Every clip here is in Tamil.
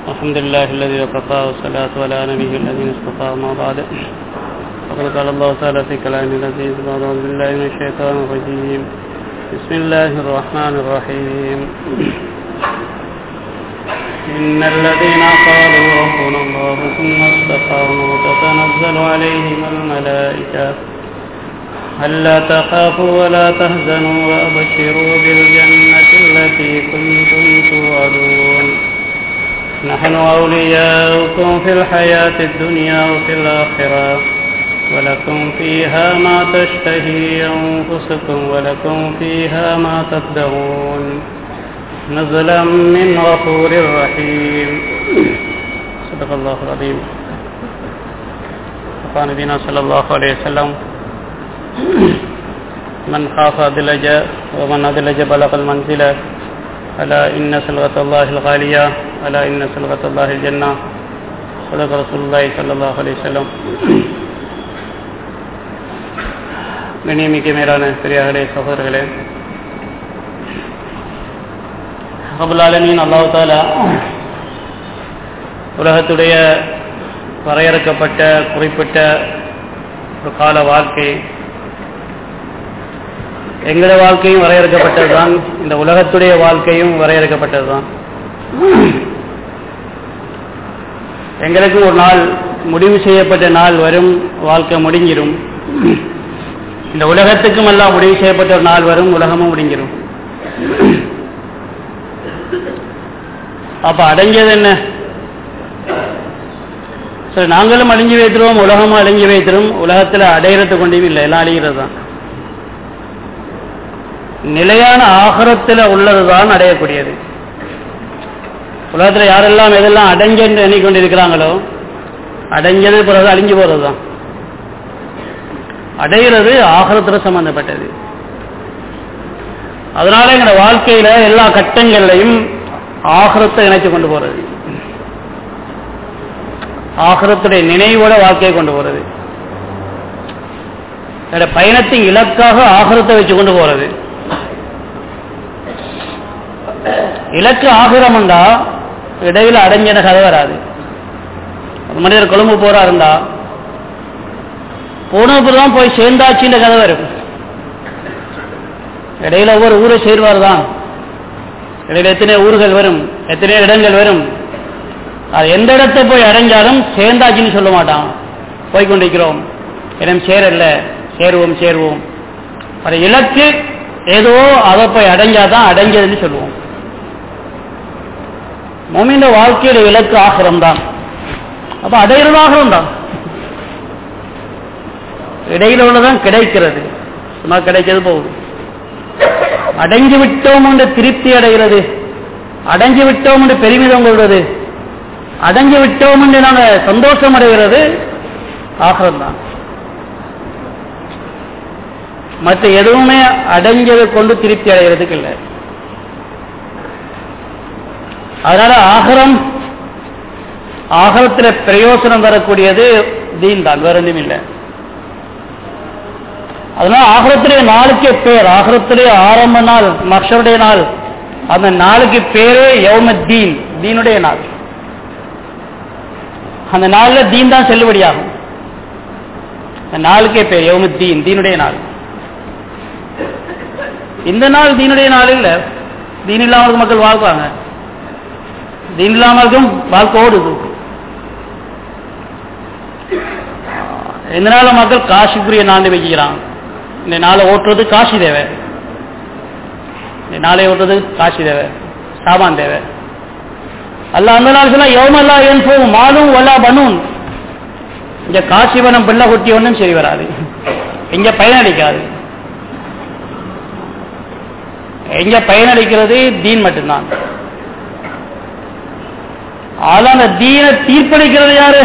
الحمد لله الذي وكفى والصلاة على نبيه الذين اصطفى ما بعد وقد قال الله تعالى في كلامه العزيز بعد أعوذ بالله من الشيطان الرجيم بسم الله الرحمن الرحيم إن الذين قالوا ربنا الله ثم استقاموا تتنزل عليهم الملائكة ألا تخافوا ولا تهزنوا وأبشروا بالجنة التي كنتم توعدون نحن أولياؤكم في الحياة الدنيا وفي الآخرة ولكم فيها ما تشتهي أنفسكم ولكم فيها ما تدعون نزلا من غفور رحيم صدق الله العظيم وقال نبينا صلى الله عليه وسلم من خاف أدلج ومن أدلج بلغ المنزلة ألا إن سلغة الله الغالية ألا إن سلغة الله الجنة صدق رسول الله صلى الله عليه وسلم கண்ணியமிக்க மேலான பெரியார்களே சகோதரர்களே அபுல்லாலமீன் அல்லாஹு தாலா உலகத்துடைய வரையறுக்கப்பட்ட குறிப்பிட்ட ஒரு கால வாழ்க்கை எங்களோட வாழ்க்கையும் வரையறுக்கப்பட்டதுதான் இந்த உலகத்துடைய வாழ்க்கையும் வரையறுக்கப்பட்டதுதான் எங்களுக்கு ஒரு நாள் முடிவு செய்யப்பட்ட நாள் வரும் வாழ்க்கை முடிஞ்சிடும் இந்த உலகத்துக்கும் எல்லாம் முடிவு செய்யப்பட்ட ஒரு நாள் வரும் உலகமும் முடிஞ்சிடும் அப்ப அடைஞ்சது என்ன சரி நாங்களும் அழிஞ்சு வைத்திருவோம் உலகமும் அழிஞ்சு வைத்திரும் உலகத்தில் அடையிறது கொண்டும் இல்லை எல்லாம் அழிகிறது தான் நிலையான ஆகரத்தில் உள்ளதுதான் அடையக்கூடியது உலகத்தில் யாரெல்லாம் எதெல்லாம் அடைஞ்சு என்று எண்ணிக்கொண்டிருக்கிறாங்களோ அடைஞ்சது பிறகு அழிஞ்சு போறது தான் அடைகிறது ஆகரத்தில் சம்பந்தப்பட்டது அதனால எங்களோட வாழ்க்கையில எல்லா கட்டங்கள்லையும் ஆகரத்தை இணைச்சு கொண்டு போறது ஆகரத்துடைய நினைவோட வாழ்க்கையை கொண்டு போறது பயணத்தின் இலக்காக ஆகரத்தை வச்சு கொண்டு போறது இலக்கு ஆகிரம்டா இடையில அடைஞ்சன கதை வராது ஒரு மனிதர் கொழும்பு போறா இருந்தா போனப்புறம் தான் போய் சேர்ந்தாச்சுன்ற கதை வரும் இடையில ஒவ்வொரு ஊரை சேர்வார் தான் இடையில எத்தனை ஊர்கள் வரும் எத்தனை இடங்கள் வரும் அது எந்த இடத்தை போய் அடைஞ்சாலும் சேர்ந்தாச்சுன்னு சொல்ல மாட்டான் போய் கொண்டிருக்கிறோம் இடம் சேரல சேருவோம் சேருவோம் அது இலக்கு ஏதோ அதை போய் அடைஞ்சாதான் அடைஞ்சதுன்னு சொல்லுவோம் மோமிந்த வாழ்க்கையில இலக்கு ஆகிரம் தான் அப்ப அடைகிறது ஆகிரம் தான் இடையில உள்ளதான் கிடைக்கிறது சும்மா கிடைக்கிறது போகுது அடைஞ்சு விட்டோம் என்று திருப்தி அடைகிறது அடைஞ்சு விட்டோம் என்று பெருமிதம் கொள்வது அடைஞ்சு விட்டோம் என்று நாங்கள் சந்தோஷம் அடைகிறது ஆகிரம் தான் மற்ற எதுவுமே அடைஞ்சதை கொண்டு திருப்தி அடைகிறதுக்கு இல்லை அதனால ஆகரம் ஆகரத்தில் பிரயோசனம் தரக்கூடியது தீன் தான் வேற ஒன்றும் இல்லை அதனால ஆகரத்துடைய நாளுக்கே பேர் ஆகரத்துடைய ஆரம்ப நாள் மக்ஷருடைய நாள் அந்த நாளுக்கு பேரே யௌம தீன் தீனுடைய நாள் அந்த நாளில் தீன் தான் செல்லுபடியாகும் அந்த நாளுக்கே பேர் யௌம தீன் தீனுடைய நாள் இந்த நாள் தீனுடைய நாள் இல்லை தீன் இல்லாமல் மக்கள் வாழ்வாங்க தீன் இல்லாமலும் வாழ்க்கை ஓடுது இந்த நாள மக்கள் காசிக்குரிய நாள் வச்சுக்கிறாங்க இந்த நாளை ஓட்டுறது காசி தேவை இந்த நாளை ஓட்டுறது காசி தேவை சாமான் தேவை அல்ல அந்த நாள் சொன்னா யௌமல்லா என் போகும் மாலும் வல்லா பனூன் இங்க காசிவனம் பிள்ளை கொட்டி ஒன்றும் சரி வராது இங்க பயனளிக்காது எங்க பயனளிக்கிறது தீன் மட்டும்தான் ஆனா அந்த தீனை தீர்ப்பளிக்கிறது யாரு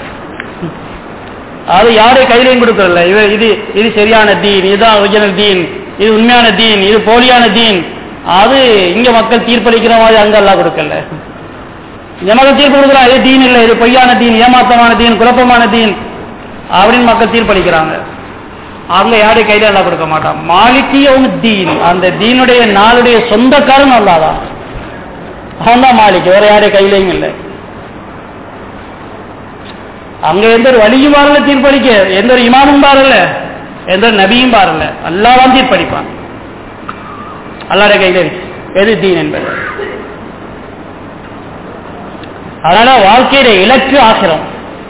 அது யாரு கையிலையும் கொடுக்கறதில்ல இது இது இது சரியான தீன் இதுதான் ஒரிஜினல் தீன் இது உண்மையான தீன் இது போலியான தீன் அது இங்க மக்கள் தீர்ப்பளிக்கிற மாதிரி அங்க எல்லாம் கொடுக்கல இந்த மக்கள் தீர்ப்பு கொடுக்குறா இது தீன் இல்லை இது பொய்யான தீன் ஏமாத்தமான தீன் குழப்பமான தீன் அப்படின்னு மக்கள் தீர்ப்பளிக்கிறாங்க அவங்க யாரையும் கையில எல்லாம் கொடுக்க மாட்டான் மாலிக்கியவங்க தீன் அந்த தீனுடைய நாளுடைய சொந்தக்காரன் அல்லாதான் அவன் தான் மாலிக் வேற யாரையும் கையிலையும் இல்லை அங்க எந்த ஒரு வழியும் பாரல தீர்ப்பளிக்க எந்த ஒரு இமாமும் பாரல எந்த ஒரு நபியும் பாரல அல்லாதான் தீர்ப்பளிப்பான் அல்லாட கையில் இருக்கு எது தீன் என்பது அதனால வாழ்க்கையில இலக்கு ஆசிரம்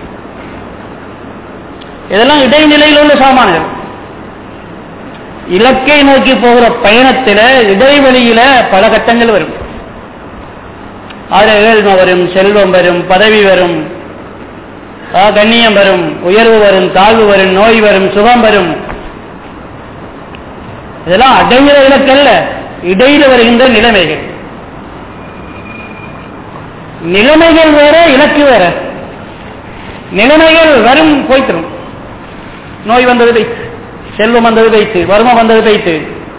இதெல்லாம் இடைநிலையில் உள்ள சாமான்கள் இலக்கை நோக்கி போகிற பயணத்தில் இடைவெளியில பல கட்டங்கள் வரும் அதில் ஏழ்மை வரும் செல்வம் வரும் பதவி வரும் ஆ, கண்ணியம் வரும் உயர்வு வரும் தாழ்வு வரும் நோய் வரும் சுகம் வரும் இதெல்லாம் அடைகிற இலக்கல்ல இடையில வருகின்ற நிலைமைகள் நிலைமைகள் வேற இலக்கு வேற நிலைமைகள் வரும் போய்த்திரும் நோய் வந்தது வைத்து செல்வம் வந்தது வைத்து வறுமை வந்தது வைத்து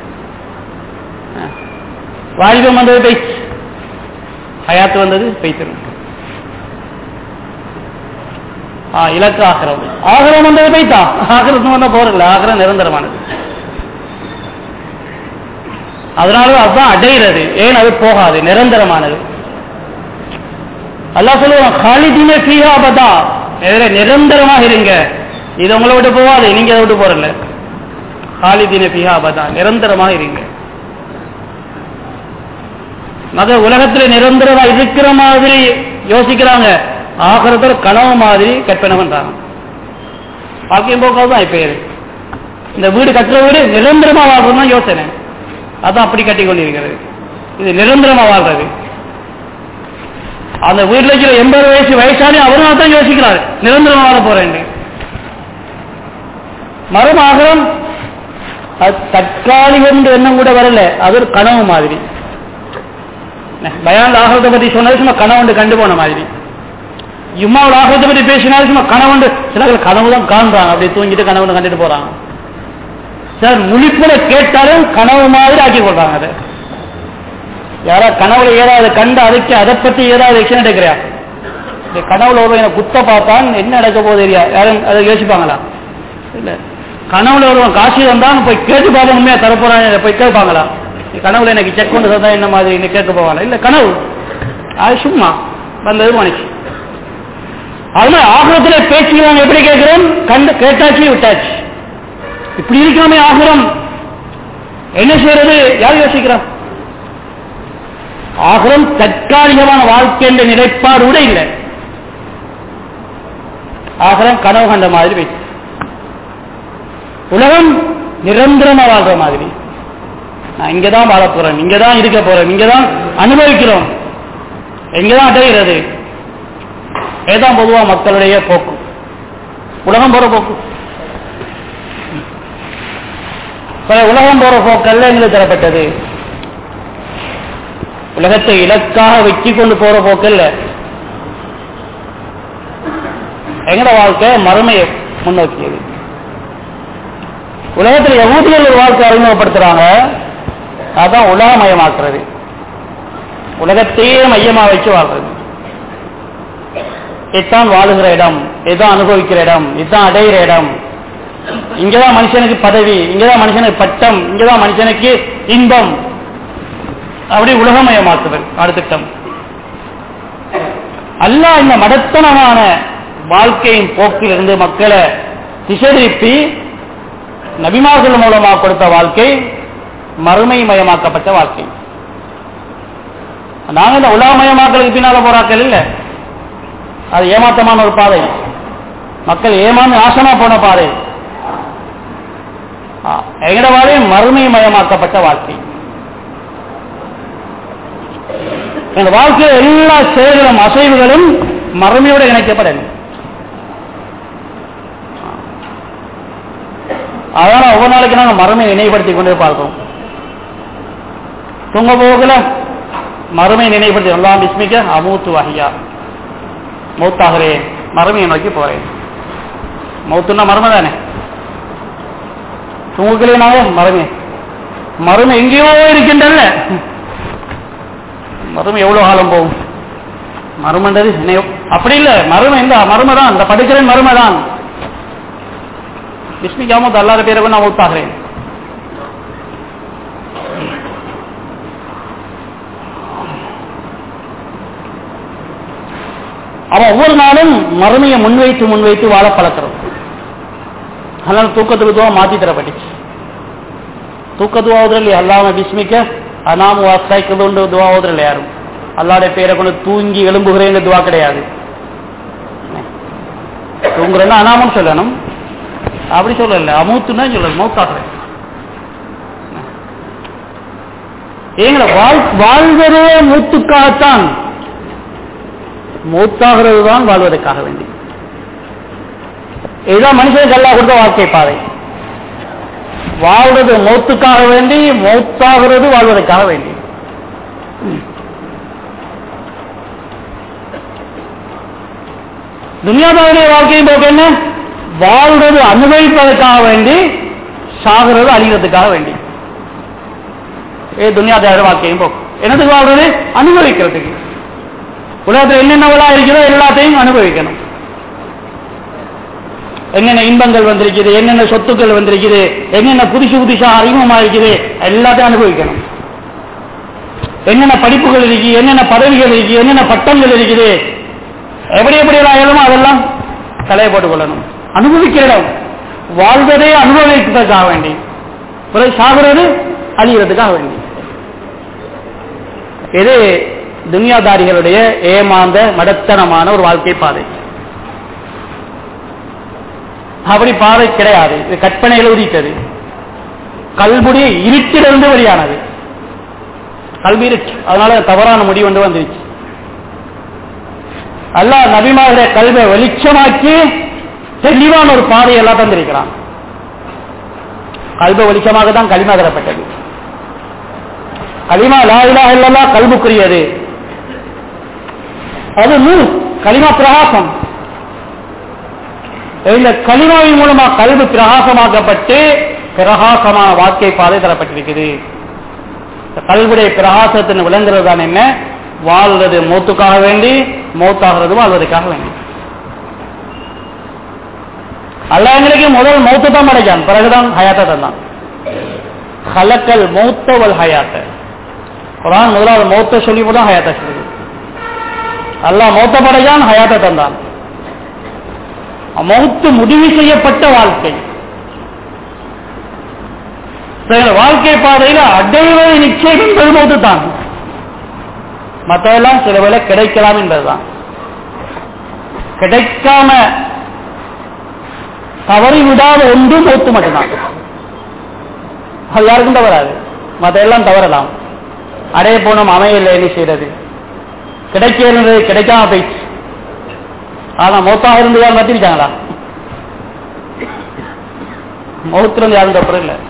வாலிபம் வந்தது வைத்து ஹயாத்து வந்தது வைத்திரும் ஆ, இலக்கு ஆகிரம் ஆகிரம் வந்தது வைத்தா ஆகிரத்து வந்தா போறல ஆகிரம் நிரந்தரமானது அதனால அதுதான் அடைகிறது ஏன் அது போகாது நிரந்தரமானது அல்லாஹ் சொல்லுவான் காலிதின ஃபீஹா அபதா இதுல நிரந்தரமாக இருங்க இது உங்களை விட்டு போகாது நீங்க அதை விட்டு போறல காலிதின ஃபீஹா அபதா நிரந்தரமாக இருங்க மத உலகத்துல நிரந்தரமா இருக்கிற மாதிரி யோசிக்கிறாங்க ஆகிறதுல கனவு மாதிரி கற்பனை பண்றாங்க பாக்கியம் போக்காது தான் இப்ப இந்த வீடு கட்டுற வீடு நிரந்தரமா வாழ்றதுன்னு தான் யோசனை அதான் அப்படி கட்டி கொண்டிருக்கிறது இது நிரந்தரமா வாழ்றது அந்த வீட்டில் இருக்கிற எண்பது வயசு வயசானே அவரும் தான் யோசிக்கிறார் நிரந்தரமா வாழ போறேன் மறுமாகரம் அது தற்காலிகம் என்ற எண்ணம் கூட வரல அது ஒரு கனவு மாதிரி பயான் ஆகிறத பத்தி சொன்னது சும்மா கனவுண்டு கண்டு போன மாதிரி ஜும்மாவில் ஆகிறத பத்தி பேசினாலும் சும்மா கனவுண்டு சில பேர் கனவு தான் காண்றாங்க அப்படியே தூங்கிட்டு கனவுன்னு கண்டுட்டு போறாங்க சார் முழிப்புல கேட்டாலும் கனவு மாதிரி ஆக்கி கொள்றாங்க அதை யாரா கனவுல ஏதாவது கண்டு அதுக்கு அதை பத்தி ஏதாவது எக்ஷன் எடுக்கிறியா இந்த கனவுல ஒரு எனக்கு குத்த பார்த்தான் என்ன நடக்க போகுது தெரியா யாரும் அதை யோசிப்பாங்களா இல்ல கனவுல ஒருவன் காசி வந்தான் போய் கேட்டு பார்ப்போம் உண்மையா தரப்போறான் போய் கேட்பாங்களா நீ கனவுல எனக்கு செக் கொண்டு தந்தா என்ன மாதிரி நீ கேட்க போவாங்களா இல்ல கனவு அது சும்மா வந்தது மனுஷன் அதனால ஆகிரத்துல பேச்சுக்கிறாங்க எப்படி கேட்கிறோம் கண்டு கேட்டாச்சு விட்டாச்சு இப்படி இருக்கலாமே ஆகிரம் என்ன செய்யறது யார் யோசிக்கிறான் ஆகிரம் தற்காலிகமான வாழ்க்கை என்ற நிலைப்பாடு கூட இல்லை ஆகிரம் கனவு கண்ட மாதிரி வைத்து உலகம் நிரந்தரமா வாழ்ற மாதிரி நான் இங்கதான் வாழ போறேன் இங்கதான் இருக்க போறேன் இங்கதான் அனுபவிக்கிறோம் எங்கதான் அடைகிறது ஏதான் பொதுவா மக்களுடைய போக்கு உலகம் போற போக்கு இப்ப உலகம் போற போக்கல்ல எங்களுக்கு தரப்பட்டது உலகத்தை இலக்காக வச்சு கொண்டு போற போக்கல்ல எங்கட வாழ்க்கை மறுமையை முன்னோக்கியது உலகத்தில் எவ்வளவு ஒரு வாழ்க்கை அறிமுகப்படுத்துறாங்க அதான் உலகமயமாக்குறது உலகத்தையே மையமா வச்சு வாழ்றது இதுதான் வாழுகிற இடம் இதுதான் அனுபவிக்கிற இடம் இதுதான் அடைகிற இடம் இங்கதான் மனுஷனுக்கு பதவி இங்கதான் மனுஷனுக்கு பட்டம் இங்கதான் மனுஷனுக்கு இன்பம் அப்படி உலகமயமாக்குதல் அடுத்திட்டம் அல்லாஹ் இந்த மடத்தனமான வாழ்க்கையின் போக்கிலிருந்து மக்களை திசை திருப்பி நபிமார்கள் மூலமாக கொடுத்த வாழ்க்கை மறுமை மயமாக்கப்பட்ட வாழ்க்கை நாங்க இந்த உலகமயமாக்கலுக்கு பின்னால போறாக்கள் இல்ல அது ஏமாற்றமான ஒரு பாதை மக்கள் ஏமாந்து நாசமா போன பாதை ஆ, எங்கட வாழ்க்கை மறுமை மயமாக்கப்பட்ட வாழ்க்கை எங்க வாழ்க்கையில் எல்லா செயல்களும் அசைவுகளும் மறுமையோடு இணைக்கப்படணும் அதனால ஒவ்வொரு நாளைக்கு நாங்கள் மறுமையை நினைவுபடுத்திக் கொண்டே பார்க்கிறோம் தூங்க போகல மறுமை நினைவுபடுத்தி எல்லாம் விஸ்மிக்க அமூத்து வகையா மௌத்தாகிறேன் மறுமையை நோக்கி போறேன் மௌத்துன்னா மறுமை தானே தூங்குகளேனாவே மறுமை மறுமை எங்கேயோ இருக்கின்றன மறுமை எவ்வளவு காலம் போகும் மறுமன்றது என்னையோ அப்படி இல்ல மறுமை இந்த மறுமை தான் இந்த படுக்கிறேன் மறுமை தான் விஸ்மிக்காம அல்லாத பேரை நான் ஒத்தாகிறேன் அவன் ஒவ்வொரு நாளும் மறுமையை முன்வைத்து முன்வைத்து வாழ பழக்கிறோம் அதனால தூக்கத்துக்கு துவா மாத்தி தரப்பட்டுச்சு தூக்க துவா ஓதுறல அல்லாம பிஸ்மிக்க அனாம வாசாய்க்கதுண்டு துவா ஓதுறல யாரும் அல்லாடைய பேரை கொண்டு தூங்கி எழும்புகிறேங்க துவா கிடையாது தூங்குறேன்னா அனாமன்னு சொல்லணும் அப்படி சொல்லல அமூத்துன்னா சொல்லணும் மௌத்தாக்குறேன் ஏங்கள வாழ் வாழ்வதே மூத்துக்காகத்தான் மூத்தாகிறது தான் வாழ்வதற்காக வேண்டி இதுதான் மனுஷனுக்கு எல்லாம் கொடுத்த வாழ்க்கை பாதை வாழ்வது மௌத்துக்காக வேண்டி மௌத்தாகிறது வாழ்வதற்காக வேண்டி துனியாதாவுடைய வாழ்க்கையும் போக்கு என்ன வாழ்வது அனுபவிப்பதற்காக வேண்டி சாகிறது அழிகிறதுக்காக வேண்டி ஏ துனியாதார வாழ்க்கையும் போக்கு என்னதுக்கு வாழ்றது அனுபவிக்கிறதுக்கு உலகத்தில் என்னென்னவெல்லாம் இருக்கிறதோ எல்லாத்தையும் அனுபவிக்கணும் என்னென்ன இன்பங்கள் வந்திருக்குது என்னென்ன சொத்துக்கள் வந்திருக்குது என்னென்ன புதுசு புதுசா அறிமுகமா இருக்குது எல்லாத்தையும் அனுபவிக்கணும் என்னென்ன படிப்புகள் இருக்கு என்னென்ன பதவிகள் இருக்கு என்னென்ன பட்டங்கள் இருக்குது எப்படி எப்படி எல்லாம் ஏழுமோ அதெல்லாம் தலையை போட்டுக் கொள்ளணும் அனுபவிக்கிற இடம் வாழ்வதே அனுபவிக்கிறதுக்காக வேண்டி பிறகு சாகுறது அழிகிறதுக்காக வேண்டி இது துனியாதாரிகளுடைய ஏமாந்த மடத்தனமான ஒரு வாழ்க்கை பாதை அப்படி பாதை கிடையாது இது கற்பனையில் உதித்தது கல்புடைய இருட்டிலிருந்து வெளியானது கல்வி இருட்டு அதனால தவறான முடிவு வந்து வந்துருச்சு அல்லாஹ் நபிமாவுடைய கல்வை வெளிச்சமாக்கி தெளிவான ஒரு பாதையை எல்லாம் தந்திருக்கிறான் கல்வ வெளிச்சமாக தான் களிமா தரப்பட்டது களிமா லா இலாஹ இல்லல்லாஹ் கல்புக்குரியது அது நூல் களிமா பிரகாசம் இந்த களிமாவின் மூலமா கல்வி பிரகாசமாக்கப்பட்டு பிரகாசமான வாழ்க்கை பாதை தரப்பட்டிருக்குது இந்த கல்விடைய பிரகாசத்தின் விளங்குறது தான் என்ன வாழ்றது மூத்துக்காக வேண்டி மௌத்தாகிறது வாழ்வதற்காக வேண்டி அல்ல எங்களுக்கு முதல் மௌத்து தான் படைச்சான் பிறகுதான் ஹயாத்தை தந்தான் ஹலக்கல் மௌத்தவல் ஹயாத்த குரான் முதலாவது மௌத்த சொல்லி கூட ஹயாத்தை சொல்லுது அல்லாஹ் மௌத்த படைச்சான் ஹயாத்தை தந்தான் மௌத்து முடிவு செய்யப்பட்ட வாழ்க்கை வாழ்க்கை பாதையில் அடைவது நிச்சயம் என்பது மௌத்து தான் மற்றதெல்லாம் சில வேலை கிடைக்கலாம் என்பதுதான் கிடைக்காம தவறி விடாத ஒன்று மௌத்து மட்டும்தான் அது யாருக்கும் தவறாது மற்ற எல்லாம் தவறலாம் அடைய போனோம் அமையல என்ன செய்யறது கிடைக்க இருந்தது கிடைக்காம போயிடுச்சு ஆனா மௌத்தாக இருந்து யாரும் மாத்திருக்காங்களா மௌத்துல இருந்து யாரும் தப்புறம் இல்லை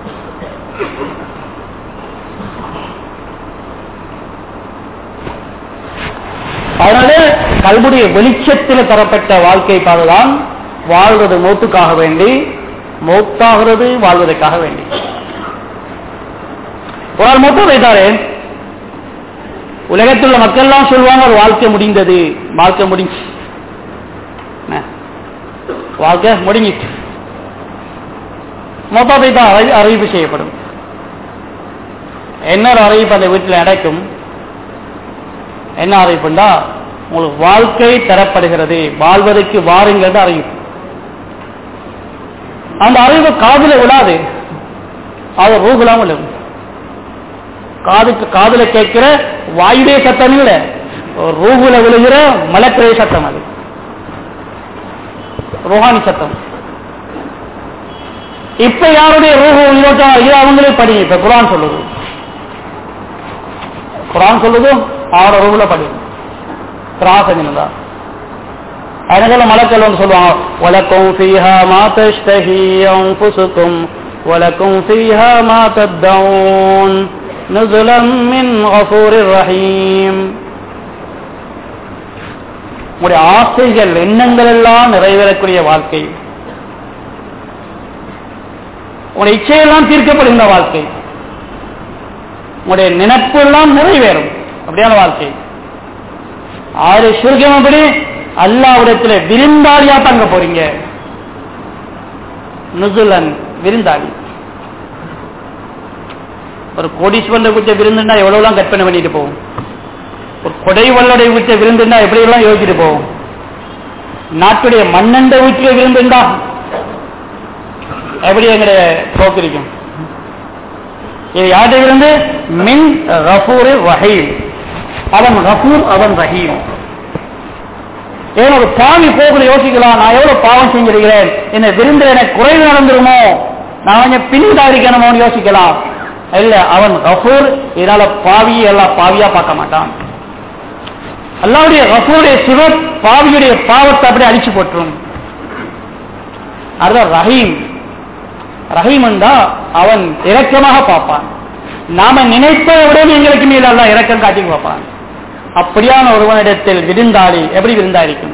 அதனால கல்புடைய வெளிச்சத்தில் தரப்பட்ட வாழ்க்கை பாதுதான் வாழ்வது மௌத்துக்காக வேண்டி மௌத்தாகிறது வாழ்வதற்காக வேண்டி ஒரு ஆள் மொத்தம் வைத்தாரே உலகத்தில் உள்ள மக்கள் எல்லாம் சொல்லுவாங்க ஒரு வாழ்க்கை முடிந்தது வாழ்க்கை முடிஞ்சு என்ன? வாழ்க்கை முடிஞ்சிச்சு மொத்தத்தை தான் அறி- அறிவிப்பு செய்யப்படும் என்ன ஒரு அறிவிப்பு அந்த வீட்டில் நடக்கும் என்ன அறிவிப்புண்டா உங்களுக்கு வாழ்க்கை தரப்படுகிறது வாழ்வதற்கு வாருங்கிறது அறிவிப்பு அந்த அறிவு காதுல விழாது அது ரூகுலாம் விழும் காதுக்கு காதுல கேட்கிற வாயுடைய சத்தம் இல்ல ரூகுல விழுகிற மலப்பிரே சத்தம் அது ரோஹானி சத்தம் இப்ப யாருடைய ரூஹு உயிரோட்டம் இது அவங்களே படி இப்ப குரான் சொல்லுது குரான் சொல்லுது அவரோட ரூஹுல படி பிராசனம் தான் அதனால மலக்கள் வந்து சொல்லுவாங்க வலக்கும் ஃபீஹா மா தஷ்தஹி அன்ஃபுசுக்கும் வலக்கும் ஃபீஹா மா தத்தவுன் நுசுலம் மின் கஃபூரிர் ரஹீம் உங்களுடைய ஆசைகள் எண்ணங்கள் எல்லாம் நிறைவேறக்கூடிய வாழ்க்கை உங்களுடைய இச்சையெல்லாம் தீர்க்கப்படுகின்ற வாழ்க்கை உங்களுடைய நினைப்பு எல்லாம் நிறைவேறும் அப்படியான வாழ்க்கை ஆறு சுருக்கம் எப்படி அல்லாவிடத்துல விருந்தாளியா தங்க போறீங்க நுசுலன் விருந்தாளி ஒரு கோடீஸ்வரன் குச்ச விருந்துன்னா எவ்வளவுலாம் கற்பனை பண்ணிட்டு போகும் ஒரு கொடை வல்லடை வீட்டை விருந்துண்டா எப்படி எல்லாம் யோசிச்சுட்டு போவோம் நாட்டுடைய மன்னண்ட வீட்டில் விருந்துண்டா எப்படி எங்களுடைய போக்கு இருக்கும் இது யார்கிட்ட இருந்து மின் ரஃபூர் ரஹீம் அவன் ரஃபூர் அவன் ரஹீம் ஏன் ஒரு பாவி போகுது யோசிக்கலாம் நான் எவ்வளவு பாவம் செஞ்சிருக்கிறேன் என்ன விருந்து எனக்கு குறைவு நடந்துருமோ நான் கொஞ்சம் பின்தாரிக்கணுமோன்னு யோசிக்கலாம் இல்ல அவன் ரஃபூர் இதனால பாவியை எல்லாம் பாவியா பார்க்க மாட்டான் அல்லாவுடைய ரஃபூருடைய சிவர் பாவியுடைய பாவத்தை அப்படியே அடிச்சு போட்டுரும் அதுதான் ரஹீம் ரஹீம் என்றா அவன் இரக்கமாக பார்ப்பான் நாம நினைப்பதை விட எங்களுக்கு மேல எல்லாம் இரக்கம் காட்டி பார்ப்பான் அப்படியான ஒருவனிடத்தில் விருந்தாளி எப்படி விருந்தாளிக்கும்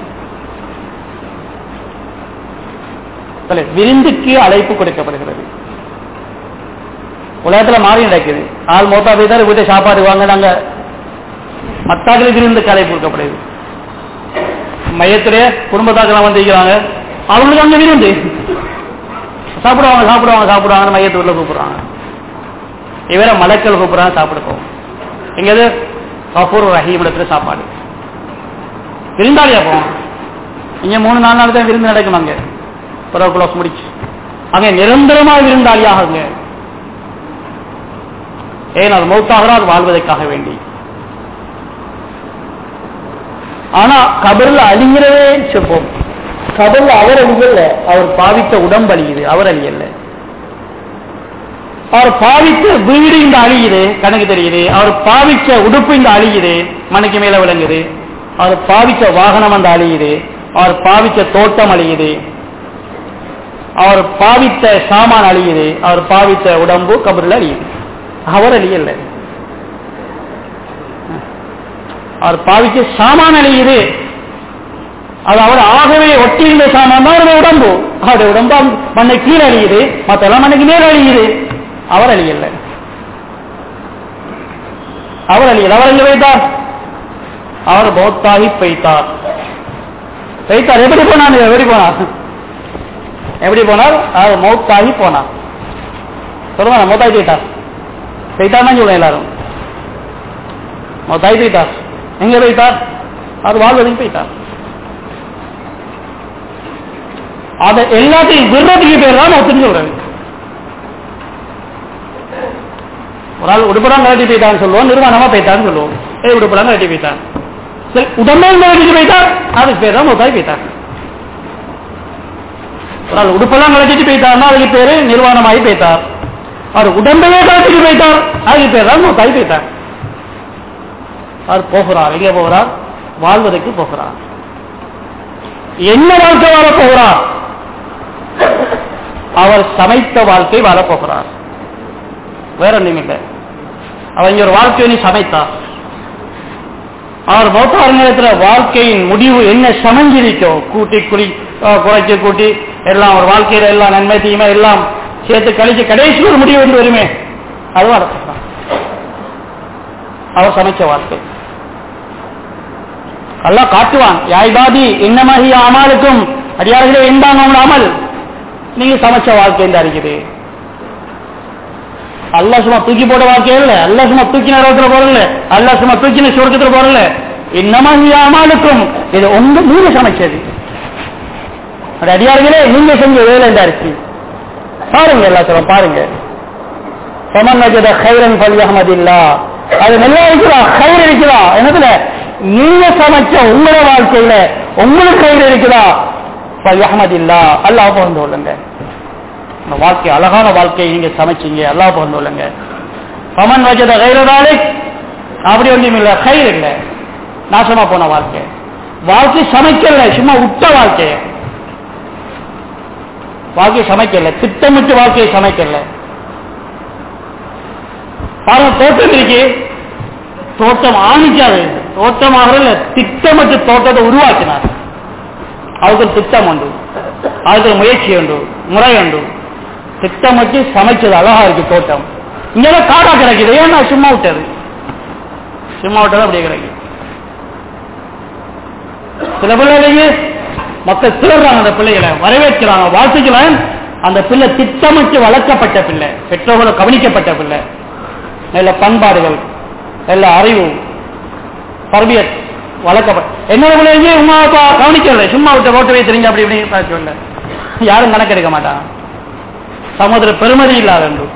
விருந்துக்கு அழைப்பு கொடுக்கப்படுகிறது உலகத்துல மாறி நடக்குது ஆள் மோத்தா போய் தான் வீட்டை சாப்பாடு வாங்க நாங்க மத்தாக்களுக்கு விருந்துக்கு அழைப்பு கொடுக்கப்படுது மையத்திலே குடும்பத்தாக்கெல்லாம் வந்திருக்கிறாங்க அவங்களுக்கு அங்க விருந்து சாப்பிடுவாங்க சாப்பிடுவாங்க சாப்பிடுவாங்க மையத்து உள்ள கூப்பிடுறாங்க இவரை மலக்கள் கூப்பிடுறாங்க சாப்பிட போவோம் எங்கது கபூர் ரஹீம் இடத்துல சாப்பாடு விருந்தாளியா போவோம் இங்க மூணு நாலு நாள் தான் விருந்து நடக்கும் அங்க பிறகு குளோஸ் முடிச்சு அங்க நிரந்தரமா விருந்தாளியாக ஏன் அது மௌத்தாகிறார் வாழ்வதற்காக வேண்டி ஆனா கபர்ல அழிகிறதே சொல்வோம் கபர்ல அவர் அழியல அவர் பாவித்த உடம்பு அழியுது அவர் அழியல அவர் பாவித்த வீடு இந்த அழியுது கணக்கு தெரியுது அவர் பாவிச்ச உடுப்பு இந்த அழியுது மனைக்கு மேல விளங்குது அவர் பாவிச்ச வாகனம் அந்த அழியுது அவர் பாவிச்ச தோட்டம் அழியுது அவர் பாவித்த சாமான் அழியுது அவர் பாவித்த உடம்பு கபரில் அழியுது அவர் அழியல அவர் பாவிச்ச சாமான் அழியுது அது அவர் ஆகவே ஒட்டியிருந்த சாமான் தான் அவருடைய உடம்பு அவருடைய உடம்பு மண்ணை கீழே அழியுது மற்றெல்லாம் மண்ணுக்கு மேலே அழியுது அவர் அழியல்ல அவர் அழியல் அவர் எங்க வைத்தார் அவர் பௌத்தாகி பெய்த்தார் பெய்த்தார் எப்படி போனார் எப்படி போனார் எப்படி போனார் அவர் மௌத்தாகி போனார் சொல்லுங்க மௌத்தாகி போயிட்டார் பெய்த்தார் தான் சொல்லுவேன் எல்லாரும் மௌத்தாகி போயிட்டார் எங்க போயிட்டார் அவர் வாழ்வதையும் போயிட்டார் அதை எல்லாத்தையும் விடுறதுக்கு பேர் தான் ஒத்துன்னு சொல்றேன் ஒரு ஆள் உடுப்படம் கழட்டி போயிட்டான்னு சொல்லுவோம் நிர்வாணமா போயிட்டான்னு சொல்லுவோம் ஏ உடுப்படம் கழட்டி போயிட்டான் சரி உடம்பே கழட்டிட்டு போயிட்டார் அதுக்கு பேர் தான் மொத்தாய் போயிட்டார் ஒரு ஆள் உடுப்பெல்லாம் கழட்டிட்டு போயிட்டார்னா அதுக்கு பேரு நிர்வாணமாகி போயிட்டார் அவர் உடம்பையே கழட்டிட்டு போயிட்டார் அதுக்கு பேர் தான் மொத்தாய் போயிட்டார் அவர் போகிறார் எங்கே போகிறார் வாழ்வதற்கு போகிறார் என்ன வாழ்க்கை வாழ போகிறார் அவர் சமைத்த வாழ்க்கை வாழப் போகிறார் வேற ஒன்றும் இல்லை அவங்க ஒரு வாழ்க்கையை நீ சமைத்தார் அவர் பௌத்தார் நேரத்தில் வாழ்க்கையின் முடிவு என்ன சமைஞ்சிருக்கோ கூட்டி குடி குறைச்சி கூட்டி எல்லாம் ஒரு வாழ்க்கையில எல்லாம் நன்மை தீமை எல்லாம் சேர்த்து கழிச்சு கடைசி ஒரு முடிவு என்று வருமே அது வரப்போகிறார் அவர் சமைச்ச வாழ்க்கை அல்லாஹ் காட்டுவான் யாய்பாதி என்னமாகி அமாலுக்கும் அடியார்களே எந்தாங்க அமல் நீங்க சமைச்ச வாழ்க்கை என்று அறிகிறது அல்லா சும்மா தூக்கி போட வாழ்க்கையே இல்ல அல்லா சும்மா தூக்கி நரகத்துல போறல அல்லா சும்மா தூக்கின சொர்க்கத்துல போறல என்னமா அமாலுக்கும் இது உங்க நீங்க சமைச்சது அது அடியார்களே நீங்க செஞ்ச வேலை இந்த அரிசி பாருங்க எல்லாத்திலும் பாருங்க சமன் வஜத ஹைரன் பல் அஹமதில்லா அது நல்லா இருக்குதா கயிறு இருக்குதா என்னதுல நீங்க சமைச்ச உங்களோட வாழ்க்கையில உங்களுக்கு கயிறு இருக்குதா பல் அஹமதில்லா அல்லாஹ் பகிர்ந்து கொள்ளுங்க அந்த வாழ்க்கை அழகான வாழ்க்கையை நீங்க சமைச்சீங்க அல்லாஹ் பகிர்ந்து கொள்ளுங்க பமன் வஜத கைரதாலே அப்படி ஒன்றும் இல்லை கயிறு இல்லை நாசமா போன வாழ்க்கை வாழ்க்கை சமைக்கல சும்மா விட்ட வாழ்க்கையை வாழ்க்கையை சமைக்கல திட்டமிட்டு வாழ்க்கையை சமைக்கல பாருங்க தோட்டம் இருக்கு தோட்டம் ஆணிக்காது தோட்டமாக திட்டமிட்டு தோட்டத்தை உருவாக்கினார் அவருக்கு திட்டம் உண்டு அதுக்கு முயற்சி உண்டு முறை உண்டு திட்டமிட்டு சமைச்சது அழகா இருக்கு தோட்டம் இங்கெல்லாம் காடா கிடைக்குது ஏன்னா சும்மா விட்டது சும்மா விட்டது அப்படியே கிடைக்குது சில பிள்ளைகளுக்கு மக்கள் திருடுறாங்க அந்த பிள்ளைகளை வரவேற்கிறாங்க வாழ்த்துக்கிறாங்க அந்த பிள்ளை திட்டமிட்டு வளர்க்கப்பட்ட பிள்ளை பெற்றோர்களை கவனிக்கப்பட்ட பிள்ளை நல்ல பண்பாடுகள் நல்ல அறிவு தர்பியத் வளர்க்கப்பட்ட என்னோட பிள்ளைங்க உமா அப்பா கவனிக்கல சும்மா விட்டு ரோட்டு போய் தெரிஞ்சு அப்படி இப்படி சொல்ல யாரும் கணக்கெடுக்க மாட்டாங்க சமுதிர பெருமதி இல்லாத என்று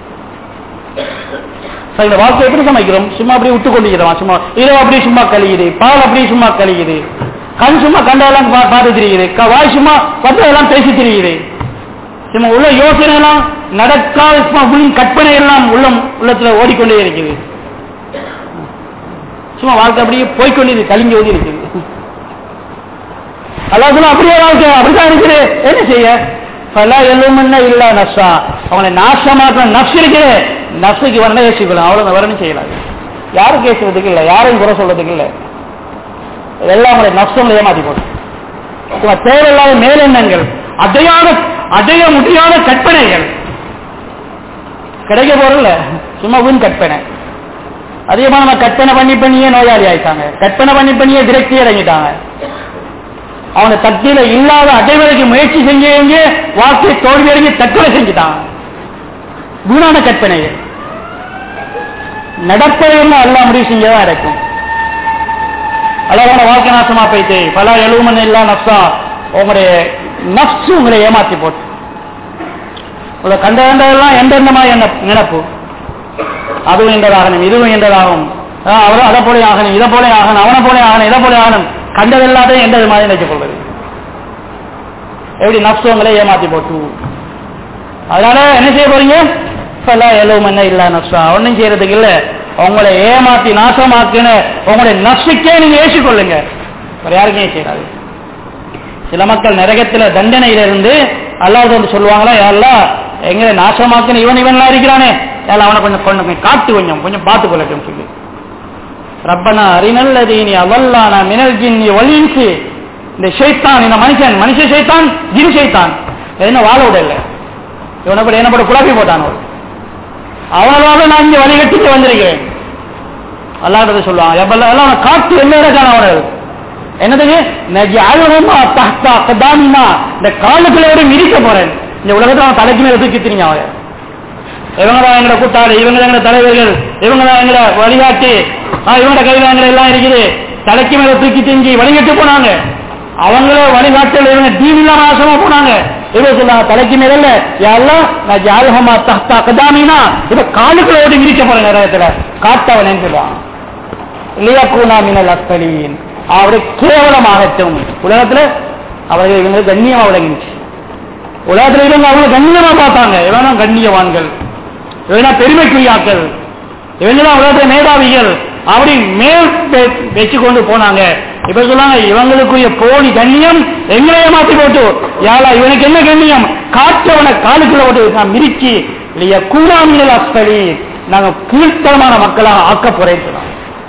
சரி, இந்த வாழ்க்கை எப்படி சமைக்கிறோம் சும்மா அப்படியே விட்டு கொண்டிருக்கிறோம் சும்மா இரவு அப்படியே சும்மா கழியுது பால் அப்படியே சும்மா கழியுது கண் சும்மா கண்டதெல்லாம் பா- பார்த்து திரியுது க- வாய் சும்மா பத்ததெல்லாம் பேசி திரியுது சும்மா உள்ள யோசனை எல்லாம் நடக்காத சும்மா உள்ள கற்பனை எல்லாம் உள்ளம் உள்ளத்துல ஓடிக்கொண்டே இருக்குது சும்மா வாழ்க்கை அப்படியே போய்க்கொண்டு கலிங்கி ஓடி இருக்குது அல்லாஹ் அப்படியே வாழ்க்கை அப்படிதான் இருக்குது என்ன செய்ய பல எலுமன்ன இல்ல நஷ்டா அவங்களை நாசமாக்க நப்சு இருக்குது நப்சுக்கு வரணும் ஏசிக்கலாம் அவ்வளவு வரணும் செய்யலாம் யாரும் கேட்கறதுக்கு இல்லை யாரையும் குறை சொல்றதுக்கு இல்லை இதெல்லாம் அவங்களை நப்சங்களை ஏமாத்தி போடும் சும்மா தேவையில்லாத மேலெண்ணங்கள் அடையாத அடைய முடியாத கற்பனைகள் கிடைக்க போறதில்ல சும்மா வீண் கற்பனை அதிகமா நம்ம கற்பனை பண்ணி பண்ணியே நோயாளி ஆயிட்டாங்க கற்பனை பண்ணி பண்ணியே விரக்தி இறங்கிட்டாங்க அவனை தத்தியில இல்லாத அடைவதற்கு முயற்சி செஞ்சு செஞ்சு வாழ்க்கை தோல்வி அடைஞ்சு தற்கொலை செஞ்சுட்டான் வீணான கற்பனைகள் நடப்பதையும் எல்லாம் முடிவு செஞ்சதான் இருக்கும் அழகான வாழ்க்கை நாசமா போயிட்டு பல எழுவமன் இல்லா நப்சா உங்களுடைய நப்சு உங்களை ஏமாத்தி போட்டு உங்களை கண்ட கண்டதெல்லாம் எந்தெந்தமா என்ன நினப்பு அதுவும் என்றதாகணும் இதுவும் என்றதாகும் அவரும் அதை போல ஆகணும் இதை போல ஆகணும் அவனை போல ஆகணும் இதை போல ஆகணும் கண்டது எல்லாத்தையும் எந்த மாதிரி நினைச்சு கொள்வது எப்படி நப்சு உங்களை ஏமாத்தி போட்டு அதனால என்ன செய்ய போறீங்க இப்பெல்லாம் எல்லவும் என்ன இல்ல நப்சா ஒன்றும் செய்யறதுக்கு இல்ல உங்களை ஏமாத்தி நாசமாக்குன உங்களுடைய நப்சுக்கே நீங்க ஏசிக்கொள்ளுங்க வேற யாருக்கும் செய்யாது சில மக்கள் நரகத்துல தண்டனையில இருந்து அல்லாஹ் வந்து சொல்லுவாங்களா யாரெல்லாம் எங்களை நாசமாக்குன இவன் இவன்லாம் இருக்கிறானே யாரெல்லாம் அவனை கொஞ்சம் கொஞ்சம் காட்டு கொஞ்சம் கொஞ்சம் பார்த்து கொள்ளட்டும் சொல்லி ரப்பனா அரிநல்லதீனி அவல்லானா மினல் ஜின்னி ஒலின்சி இந்த ஷைத்தான் இந்த மனுஷன் மனுஷ ஷைத்தான் ஜின் ஷைத்தான் என்ன வாழ விடல இவனை கூட என்ன கூட குழப்பி போட்டான் அவன் அவனால நான் இங்க வழிகட்டிட்டு வந்திருக்கிறேன் அல்லாஹ் சொல்லுவான் எப்பெல்லாம் எல்லாம் அவனை காட்டு என்ன இருக்கான அவர்கள் என்னதுக்கு நஜஅலுஹுமா தஹ்த அக்தாமினா இந்த காலுக்குள்ள ஒரு மிதிக்க போறேன் இந்த உலகத்துல அவன் தலைக்கு மேல தூக்கி திரிங்க அவன் இவங்க தான் எங்களோட கூட்டாளி இவங்க தான் எங்களோட தலைவர்கள் இவங்க தான் எங்களை வழிகாட்டி ஆ, இவங்களோட கையில எங்களை எல்லாம் இருக்குது தலைக்கு மேல தூக்கி திங்கி வழிகட்டு போனாங்க அவங்கள வழிகாட்டல் இவங்க தீன் இல்லாம நாசமா போனாங்க இவங்க சொன்னாங்க தலைக்கு மேல இல்ல யாரெல்லாம் நான் ஜாலகமா தஹ்தா கதாமினா இப்ப காலுக்குள்ள ஓடி மிதிக்க போறேன் நேரத்துல காட்டவனேன்னு சொல்லுவான் லியக்கூனா மினல் அஸ்தலீன் அவரை கேவலமாகட்டும் உலகத்துல அவர்கள் இவங்களுக்கு கண்ணியமா விளங்கிச்சு உலகத்துல இவங்க அவங்க கண்ணியமா பார்த்தாங்க இவனா கண்ணியவான்கள் இவனா பெருமைக்குரியாக்கள் இவங்க தான் உலகத்துல மேதாவிகள் அப்படி மேல் வெ- வச்சு கொண்டு போனாங்க இப்ப சொல்லாங்க இவங்களுக்குரிய போலி கண்ணியம் எங்களை ஏமாத்தி போட்டு யாரா இவனுக்கு என்ன கண்ணியம் காற்றவனை காலுக்குள்ள போட்டு நான் மிரிச்சி இல்லையா கூடாமியல் அஸ்தலி நாங்க கீழ்த்தரமான மக்களாக ஆக்க போறேன்னு சொன்னாங்க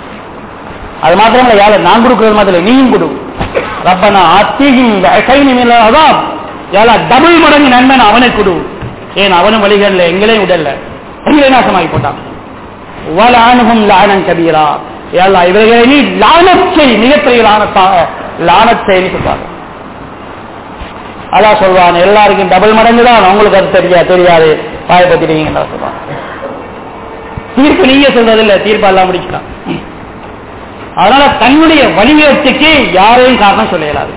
அது மாத்திரம் இல்ல யார நான் கொடுக்கறது மாதிரி இல்ல, நீயும் கொடு ரப்பனா அத்திகின் அதான் யாரா டபுள் மடங்கு நன்மன் அவனை கொடு ஏன் அவனும் வழிகள்ல எங்களையும் விடல எங்களை நாசமாகி போட்டான் வலானுகும் லானம் கபீரா ஏல்லா இவர்களை நீ லானத்தை மிகப்பெரிய லானத்தாக லானத்தை சொல்றாங்க அதான் சொல்வான் எல்லாருக்கும் டபுள் மடங்கு தான் உங்களுக்கு அது தெரியா தெரியாது பாயப்பத்திட்டீங்க சொல்றான் தீர்ப்பு நீங்க சொல்றது இல்ல தீர்ப்பு எல்லாம் முடிக்கலாம் அதனால தன்னுடைய வலிமையத்துக்கு யாரையும் காரணம் சொல்ல இயலாது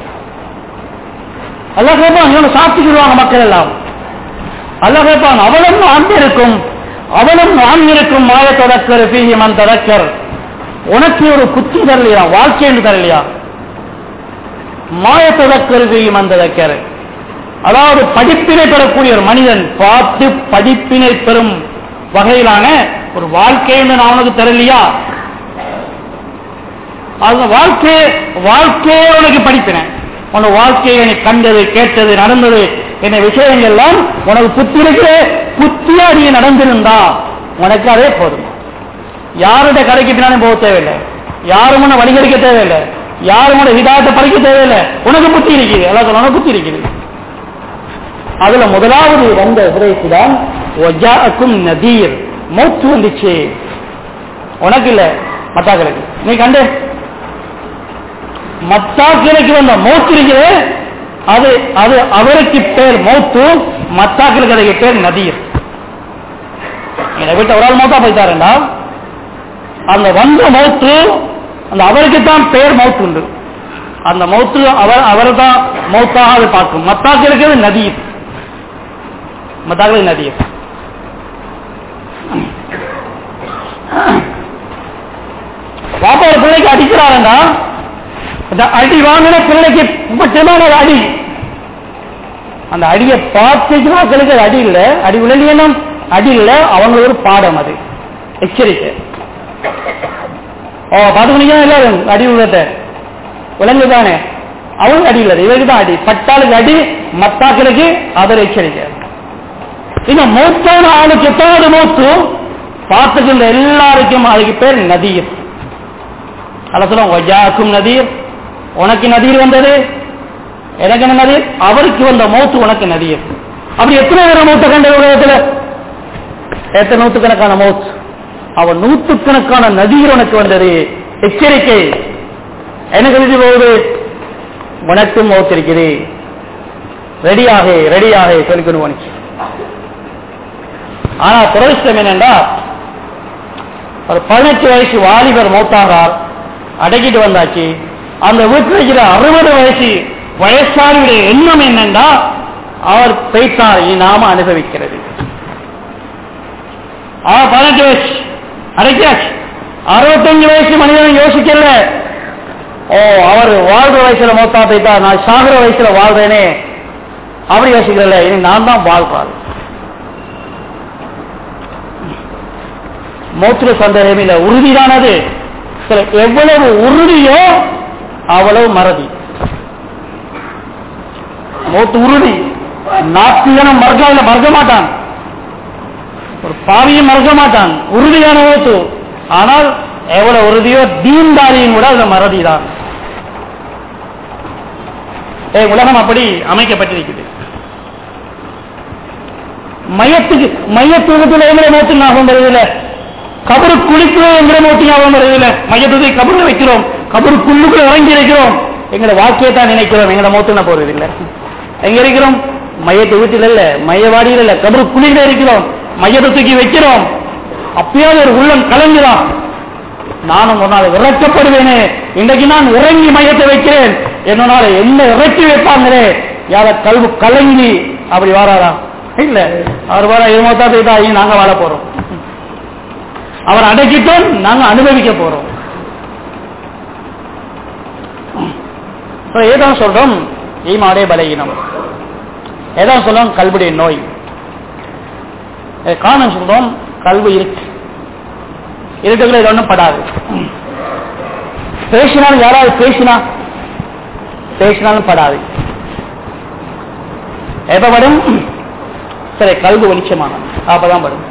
அல்ல கேட்பான் இவனை சாப்பிட்டுக்கிடுவாங்க மக்கள் எல்லாம் அல்ல கேட்பான் அவளும் ஆண்டிருக்கும் அவளும் ஆண்டிருக்கும் மாய தொடக்கர் பீகிமன் தொடக்கர் உனக்கு ஒரு புத்தி தரலையா வாழ்க்கை என்று தரலையா மாய தொடக்கர் பீகிமன் தொடக்கர் அதாவது படிப்பினை பெறக்கூடிய ஒரு மனிதன் பார்த்து படிப்பினை பெறும் வகையிலான ஒரு வாழ்க்கை என்று நான் உனக்கு தரலையா அது வாழ்க்கை வாழ்க்கையே உனக்கு படிப்பினேன் உன் வாழ்க்கையை நீ கண்டது கேட்டது நடந்தது என்ன விஷயங்கள் எல்லாம் உனக்கு புத்தி இருக்கு புத்தியா நீ நடந்திருந்தா உனக்கு அதே போதும் யாருடைய கடைக்கு பின்னாலும் போக தேவையில்லை யாரும் உன்னை வழிகடிக்க தேவையில்லை யாரும் உன்னை விதாயத்தை பறிக்க தேவையில்லை உனக்கு புத்தி இருக்குது எல்லாம் சொல்ல புத்தி இருக்குது அதுல முதலாவது வந்த உபதேசி தான் ஒஜாக்கும் நதீர் மூச்சு வந்துச்சு உனக்கு இல்ல மத்தாக்களுக்கு நீ கண்டு மத்தாக்களுக்கு வந்த மௌத்து இருக்குது அது அது அவருக்கு பேர் மௌத்து மத்தாக்களுக்கு அதுக்கு பேர் நதீர் எங்க வீட்டை ஒரு ஆள் மௌத்தா போயிட்டாருண்டா அந்த வந்த மௌத்து அந்த அவருக்கு தான் பெயர் மௌத்து உண்டு அந்த மௌத்து அவர் அவர் தான் மௌத்தாக அதை பார்க்கும் மத்தாக்களுக்கு அது நதீர் மத்தாக்களுக்கு நதீர் பாப்பா ஒரு பிள்ளைக்கு அடிக்கிறாருன்னா அந்த அடி வாங்கின பிள்ளைக்கு முக்கியமான ஒரு அடி அந்த அடியை பார்த்து மக்களுக்கு அது அடி இல்லை அடி விழலியனும் அடி இல்லை அவங்க ஒரு பாடம் அது எச்சரிக்கை ஓ பார்த்துக்கணிக்கா எல்லாரும் அடி உள்ளத விலங்கு தானே அவங்க அடி இல்லை இவருக்கு தான் அடி பட்டாளுக்கு அடி மத்தாக்களுக்கு அதர் எச்சரிக்கை இந்த மூத்தான ஆளுக்கு எத்தாவது மூத்து பார்த்துக்கின்ற எல்லாருக்கும் அதுக்கு பேர் நதீர் அல்ல சொல்லுவோம் ஒஜாக்கும் நதீர் உனக்கு நதீர் வந்தது எனக்கு என்ன நதீர் அவருக்கு வந்த மௌத்து உனக்கு நதீர் அப்படி எத்தனை பேர் மூத்த கண்ட உலகத்தில் எத்தனை நூற்றுக்கணக்கான மௌத் அவன் நூற்றுக்கணக்கான நதீர் உனக்கு வந்தது எச்சரிக்கை எனக்கு எழுதி போகுது உனக்கும் மௌத் இருக்குது ரெடியாக ரெடியாக சொல்லிக்கணும் உனக்கு ஆனா துரதிஷ்டம் என்னென்றா ஒரு பதினெட்டு வயசு வாலிபர் மூத்தாகிறார் அடக்கிட்டு வந்தாச்சு அந்த வீட்டில் இருக்கிற அறுபது வயசு வயசாளியுடைய எண்ணம் என்னன்னா அவர் பேசார் நாம அனுபவிக்கிறது அவர் பதினெட்டு வயசு அடைக்காச்சு அறுபத்தஞ்சு வயசு மனிதன் யோசிக்கல ஓ அவர் வாழ்ற வயசுல மொத்தா போயிட்டா நான் சாகுற வயசுல வாழ்றேனே அப்படி யோசிக்கல இனி நான் தான் வாழ்றாரு மூத்திர சந்தேகம் இல்லை உறுதியானது எவ்வளவு உறுதியோ அவ்வளவு மறதி மூத்து உறுதி நாத்திகனும் மறக்க மறக்க மாட்டான் ஒரு பாவியும் மறக்க மாட்டான் உறுதியான மூத்து ஆனால் எவ்வளவு உறுதியோ தீன்தாரியும் கூட அதுல மறதி தான் உலகம் அப்படி அமைக்கப்பட்டிருக்குது மையத்துக்கு மையத்துவத்தில் எங்களை மூத்து ஞாபகம் வருதில்லை கபரு குளிக்கிறோம் எங்களை மூத்து ஞாபகம் வருதில்லை மையத்துக்கு கபரு வைக்கிறோம் கபருக்குள்ளுக்குள்ள இறங்கி இருக்கிறோம் எங்களை வாக்கியை தான் நினைக்கிறோம் எங்களை மூத்துன போறதில்லை எங்க இருக்கிறோம் மையத்தை வீட்டில் இல்ல மையவாடியில் இல்ல கபரு குளியில இருக்கிறோம் மையத்தை தூக்கி வைக்கிறோம் அப்பயாவது ஒரு உள்ளம் கலங்குதான் நானும் ஒரு நாள் இறக்கப்படுவேனே இன்றைக்கு நான் இறங்கி மையத்தை வைக்கிறேன் என்னனால என்ன இறக்கி வைப்பாங்களே யார கல்வி கலங்கி அப்படி வாராரா இல்ல அவர் வர இருமத்தா போயிட்டா நாங்க வாழ போறோம் அவர் அடக்கிட்டோம் நாங்க அனுபவிக்க போறோம் ஏதான் சொல்றோம் ஈமாவுடைய பலகீனம் ஏதான் சொல்றோம் கல்விடைய நோய் காரணம் சொல்றோம் கல்வி இருக்கு இருக்குள்ள இது ஒன்றும் படாது பேசினாலும் யாராவது பேசினா பேசினாலும் படாது எப்ப படும் சரி கல்வி வெளிச்சமான அப்பதான் படும்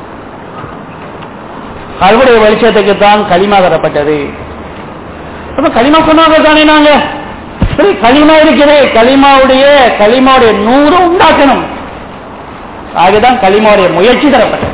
கல்விடைய வெளிச்சத்துக்கு தான் களிமா தரப்பட்டது அப்ப களிமா சொன்னாங்க தானே நாங்க சரி களிமா இருக்கிறே களிமாவுடைய களிமாவுடைய நூறு உண்டாக்கணும் ஆகதான் களிமாவுடைய முயற்சி தரப்பட்டது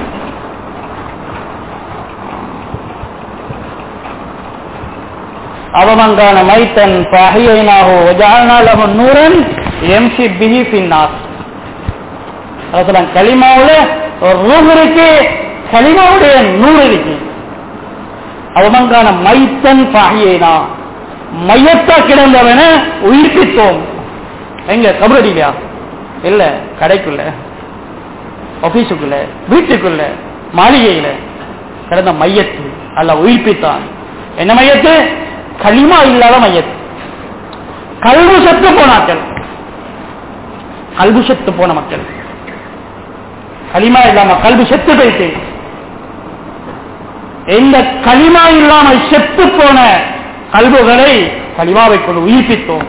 அவமங்கான மைத்தன் பகையினாகோ ஜாலனாலகோ நூறன் எம்சி பிஹி பின்னாஸ் அதான் களிமாவுல ஒரு ரூம் இருக்கு களிமாவுடைய நூறு இருக்கு அவமங்கான மைத்தன் பகையினா மையத்தா கிடந்தவன உயிர்ப்பித்தோம் எங்க கபரடியா இல்ல கடைக்குள்ள ஆபீஸுக்குள்ள வீட்டுக்குள்ள மாளிகையில கிடந்த மையத்து அல்ல உயிர்ப்பித்தான் என்ன மையத்து களிமா இல்லாத மையத்து கல்வு செத்து போனாக்கள் கல்வி செத்து போன மக்கள் களிமா இல்லாம கல்வி செத்து போயிட்டு எந்த களிமா இல்லாமல் செத்து போன கல்வுகளை களிமாவை கொண்டு உயிர்ப்பித்தோம்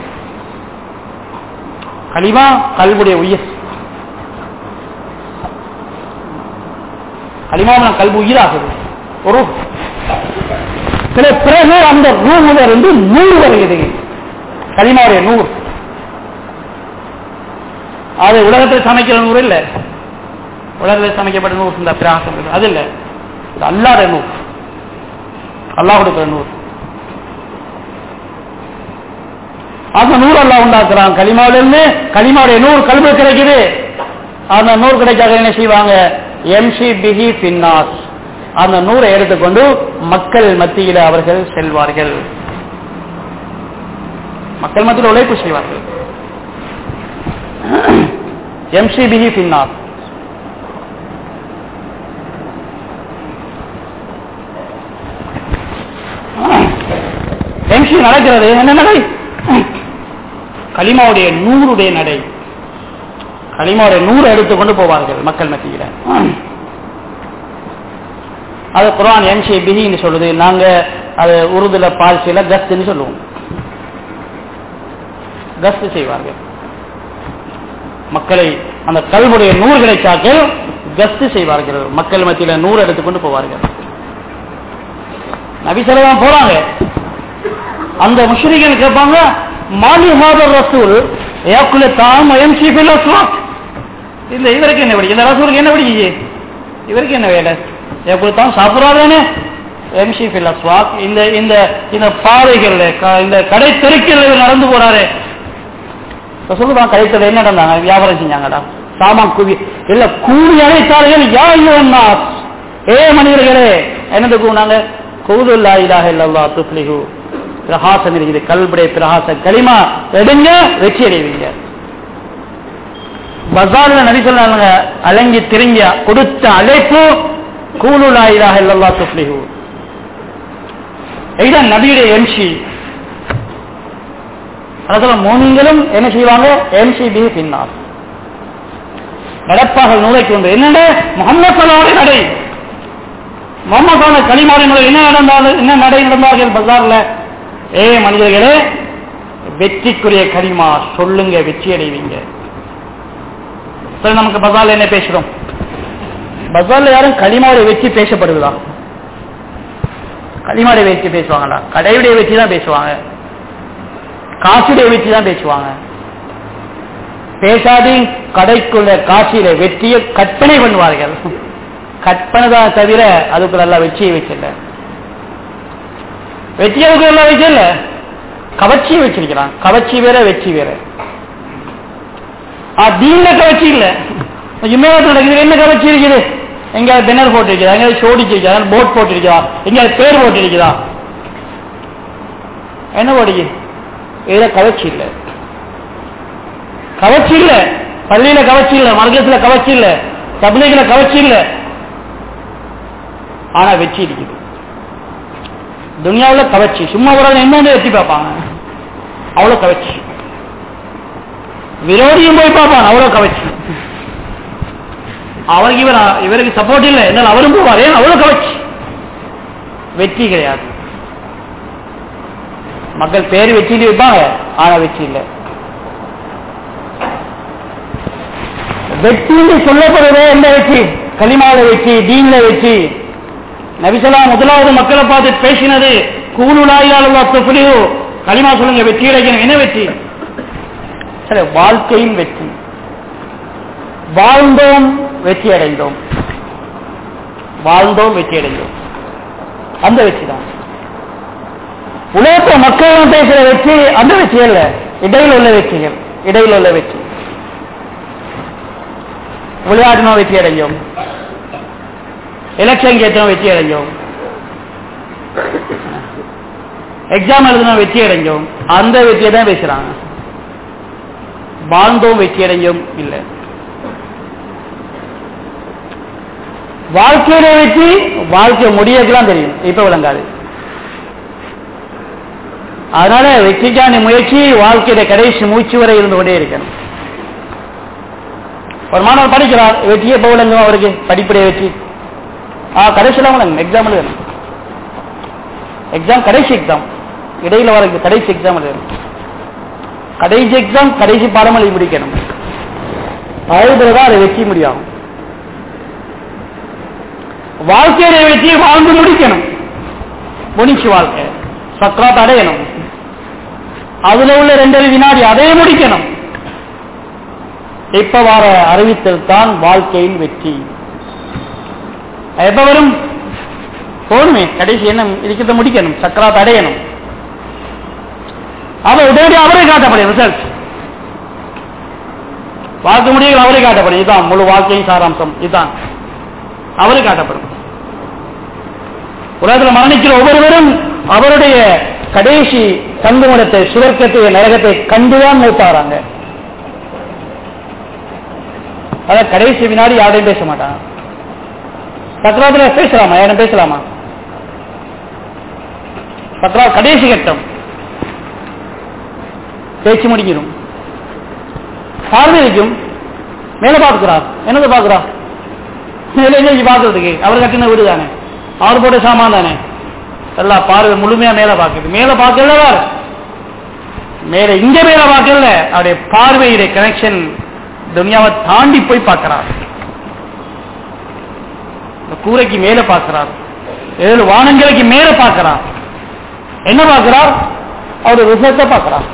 களிமா கல்வுடைய உயிர் களிமாவில் கல்வி உயிராகுது ஒரு சில பிறகு அந்த ரூமுல இருந்து நூறு வருகிறது களிமாவுடைய நூறு அது உலகத்தில் சமைக்கிற நூறு இல்ல உலகத்தில் சமைக்கப்பட்ட நூறு இந்த பிராசம் அது இல்ல இது அல்லாத நூறு அல்லாஹ் கொடுக்கிற நூறு அந்த நூறு அல்லா உண்டாக்குறான் களிமாவில இருந்து களிமாவுடைய நூறு கல்வி கிடைக்குது அந்த நூறு கிடைக்காத என்ன செய்வாங்க எம்சி பிஹி பின்னாஸ் அந்த நூரை எடுத்துக்கொண்டு மக்கள் மத்தியில் அவர்கள் செல்வார்கள் மக்கள் மத்தியில் உழைப்பு செய்வார்கள் எம்சிபிஹி பின்னார் எம்சி நடக்கிறது என்ன நடை கலிமாவுடைய நூறுடைய நடை கலிமாவுடைய நூறு எடுத்துக்கொண்டு போவார்கள் மக்கள் மத்தியில அது குரான் எம்சி பிஹின்னு சொல்லுது நாங்க அது உருதுல பால்சியில கஸ்ட்னு சொல்லுவோம் கஸ்ட் செய்வார்கள் மக்களை அந்த கல்வுடைய நூறுகளை காக்கில் கஸ்ட் செய்வார்கள் மக்கள் மத்தியில நூறு எடுத்துக்கொண்டு போவார்கள் நபிசல்லாம் போறாங்க அந்த முஷ்ரிகள் கேட்பாங்க மாலி மாதர் ரசூல் ஏக்குல தாம் எம்சி இந்த இவருக்கு என்ன படி இந்த ரசூலுக்கு என்ன படிக்குது இவருக்கு என்ன வேலை ஏக்குல தாம் சாப்பிடாதானே எம்சி பில்லஸ்வாக் இந்த இந்த இந்த பாதைகள் இந்த கடை தெருக்கில் நடந்து போறாரு சொல்லுதான் கடைத்தல என்ன நடந்தாங்க வியாபாரம் செஞ்சாங்கடா சாமான் குவி இல்ல கூலி அழைத்தார்கள் யா இல்லா ஏ மனிதர்களே என்னது கூனாங்க கௌதுல்லா இலாக இல்லல்லா துப்ளிஹு பிரகாசம் இருக்குது கல்புடைய பிரகாசம் களிமா எடுங்க வெற்றி அடைவீங்க பஜார்ல நபி சொன்னாங்க அலங்கி திரிங்க கொடுத்த அழைப்பு கூலுலா இலாக இல்லல்லா துப்ளிஹு இதுதான் நபியுடைய எம்சி அதனால மோனிங்களும் என்ன செய்வாங்க எம்சிபி பின்னார் நடப்பாக நூலைக்கு வந்து என்னென்ன முகமது சலாவுடைய நடை முகமதான களிமாவின் நூலை என்ன நடந்தாலும் என்ன நடை நடந்தார்கள் பஜார்ல ஏ மனிதர்களே வெற்றிக்குரிய கலிமா சொல்லுங்க வெற்றி அடைவீங்க சரி நமக்கு பஜார்ல என்ன பேசுறோம் பஜார்ல யாரும் களிமாவுடைய வெற்றி பேசப்படுவதா களிமாவுடைய வெற்றி பேசுவாங்களா கடையுடைய வெற்றி தான் பேசுவாங்க காசுடைய வெற்றி தான் பேசுவாங்க பேசாதே கடைக்குள்ள காட்சியில வெற்றியை கற்பனை பண்ணுவார்கள் கற்பனை தான் தவிர அதுக்குள்ள எல்லாம் வெற்றியை வச்சில்ல வெற்றி அதுக்குள்ள எல்லாம் வச்சில்ல கவர்ச்சியை வச்சிருக்கிறான் கவர்ச்சி வேற வெற்றி வேற தீன்ல கவர்ச்சி இல்ல ஜுமேவாத்து நடக்குது என்ன கவர்ச்சி இருக்குது எங்கேயாவது பெனர் போட்டிருக்கிறா எங்கேயாவது சோடிச்சு இருக்கிறா போட் போட்டிருக்கிறா எங்கேயாவது பேர் போட்டிருக்கிறா என்ன போடுச்சு இதுல கவர்ச்சி இல்ல கவர்ச்சி இல்ல பள்ளியில கவர்ச்சி இல்ல மர்க்கத்துல கவர்ச்சி இல்ல தபிலைகளை கவர்ச்சி இல்ல ஆனா வெற்றி இருக்குது துனியாவில் கவர்ச்சி சும்மா ஒரு என்ன வெற்றி பார்ப்பாங்க அவ்வளவு கவர்ச்சி விரோதியும் போய் பார்ப்பாங்க அவ்வளவு கவர்ச்சி அவருக்கு இவர் இவருக்கு சப்போர்ட் இல்லை என்னால் அவரும் போவார் ஏன் அவ்வளவு கவர்ச்சி வெற்றி கிடையாது மக்கள் பேர் வெற்றிட்டு வைப்பாங்க ஆனா வெற்றி இல்லை வெற்றின்னு சொல்லப்படுறதே எந்த வெற்றி களிமாவில வெற்றி தீன்ல வெற்றி நபிசலா முதலாவது மக்களை பார்த்து பேசினது கூலுலாயிலாளா புலியோ களிமா சொல்லுங்க வெற்றி அடைக்கணும் என்ன வெற்றி சரி வாழ்க்கையின் வெற்றி வாழ்ந்தோம் வெற்றி அடைந்தோம் வாழ்ந்தோம் வெற்றி அடைந்தோம் அந்த வெற்றி தான் உலகத்தை மக்களும் பேசுற வெற்றி அந்த வெற்றி அல்ல இடையில் உள்ள வெற்றிகள் இடையில் உள்ள வெற்றி விளையாடினோம் வெற்றி அடைஞ்சோம் எலெக்ஷன் கேட்டோம் வெற்றி அடைஞ்சோம் எக்ஸாம் எழுதினோம் வெற்றி அடைஞ்சோம் அந்த வெற்றியை தான் பேசுறாங்க வாழ்ந்தோம் வெற்றி அடைஞ்சோம் இல்லை வாழ்க்கையில வெற்றி வாழ்க்கை முடியக்கெல்லாம் தெரியும் இப்ப விளங்காது அதனால வெற்றிக்கான முயற்சி வாழ்க்கையில கடைசி மூச்சு வரை இருந்து கொண்டே இருக்கணும் ஒரு மாணவர் படிக்கிறார் வெற்றியை போகலங்க அவருக்கு படிப்புடைய வெற்றி ஆ கடைசியில் விளங்க எக்ஸாம் எழுதணும் எக்ஸாம் கடைசி எக்ஸாம் இடையில வர கடைசி எக்ஸாம் எழுதணும் கடைசி எக்ஸாம் கடைசி பாடம் எழுதி முடிக்கணும் அழுதுலதான் அதை வெற்றி முடியும் வாழ்க்கையில வெற்றியை வாழ்ந்து முடிக்கணும் முடிச்சு வாழ்க்கை சக்கராத் அடையணும் அதுல உள்ள ரெண்டரை வினாடி அதை முடிக்கணும் இப்ப வர அறிவித்தல் தான் வாழ்க்கையின் வெற்றி எப்ப வரும் போகணுமே கடைசி என்ன இருக்கிறத முடிக்கணும் சக்கராத் அடையணும் அவ உடனடி அவரே காட்டப்படும் ரிசல்ட் வாழ்க்கை முடிவுகள் அவரே காட்டப்படும் இதுதான் முழு வாழ்க்கையின் சாராம்சம் இதுதான் அவரே காட்டப்படும் உலகத்தில் மரணிக்கிற ஒவ்வொருவரும் அவருடைய கடைசி தங்குமிடத்தை சுவர்க்கத்தை நரகத்தை கண்டுதான் மூத்தாராங்க அத கடைசி வினாடி யாரையும் பேச மாட்டாங்க சக்கராத்துல பேசலாமா யாரும் பேசலாமா சக்கரா கடைசி கட்டம் பேச்சு முடிஞ்சிடும் பார்வை இருக்கும் மேல பார்க்கிறார் என்னது பார்க்கிறார் மேலே எங்கேயும் பார்க்கறதுக்கு அவர் கட்டின வீடு தானே அவர் போட்ட சாமான் தானே எல்லா பார்வை முழுமையா மேல பார்க்குது மேல பார்க்கல மேல இங்க மேல பார்க்கல அவருடைய பார்வையுடைய கனெக்ஷன் துனியாவை தாண்டி போய் பார்க்கிறார் இந்த கூரைக்கு மேல பார்க்கிறார் ஏழு வானங்களுக்கு மேல பார்க்கிறார் என்ன பார்க்கிறார் அவருடைய ரிசல்ட்டை பார்க்கிறார்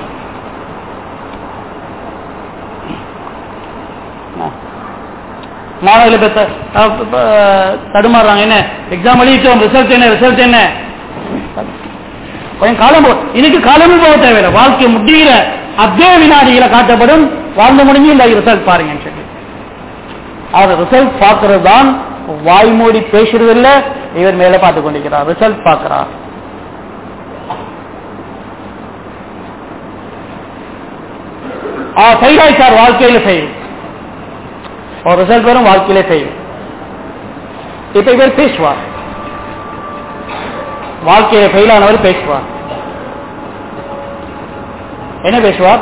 மாணவர்களை பெற்ற தடுமாறுறாங்க என்ன எக்ஸாம் எழுதிட்டோம் ரிசல்ட் என்ன ரிசல்ட் என்ன கொஞ்சம் காலம் போ இதுக்கு காலமும் போக தேவையில்லை வாழ்க்கை முடிகிற அதே வினாடிகளை காட்டப்படும் வாழ்ந்து முடிஞ்சு இந்த ரிசல்ட் பாருங்கன்னு சொல்லி அவர் ரிசல்ட் பார்க்கறது தான் வாய் மூடி பேசுறது இல்ல இவர் மேல பார்த்து கொண்டிருக்கிறார் ரிசல்ட் பார்க்கிறார் ஃபெயில் ஆயிட்டார் வாழ்க்கையில ஃபெயில் ஒரு ரிசல்ட் வரும் வாழ்க்கையிலே ஃபெயில் இப்ப இவர் பேசுவார் வாழ்க்கையில ஃபெயில் ஆனவர் பேசுவார் என்ன பேசுவார்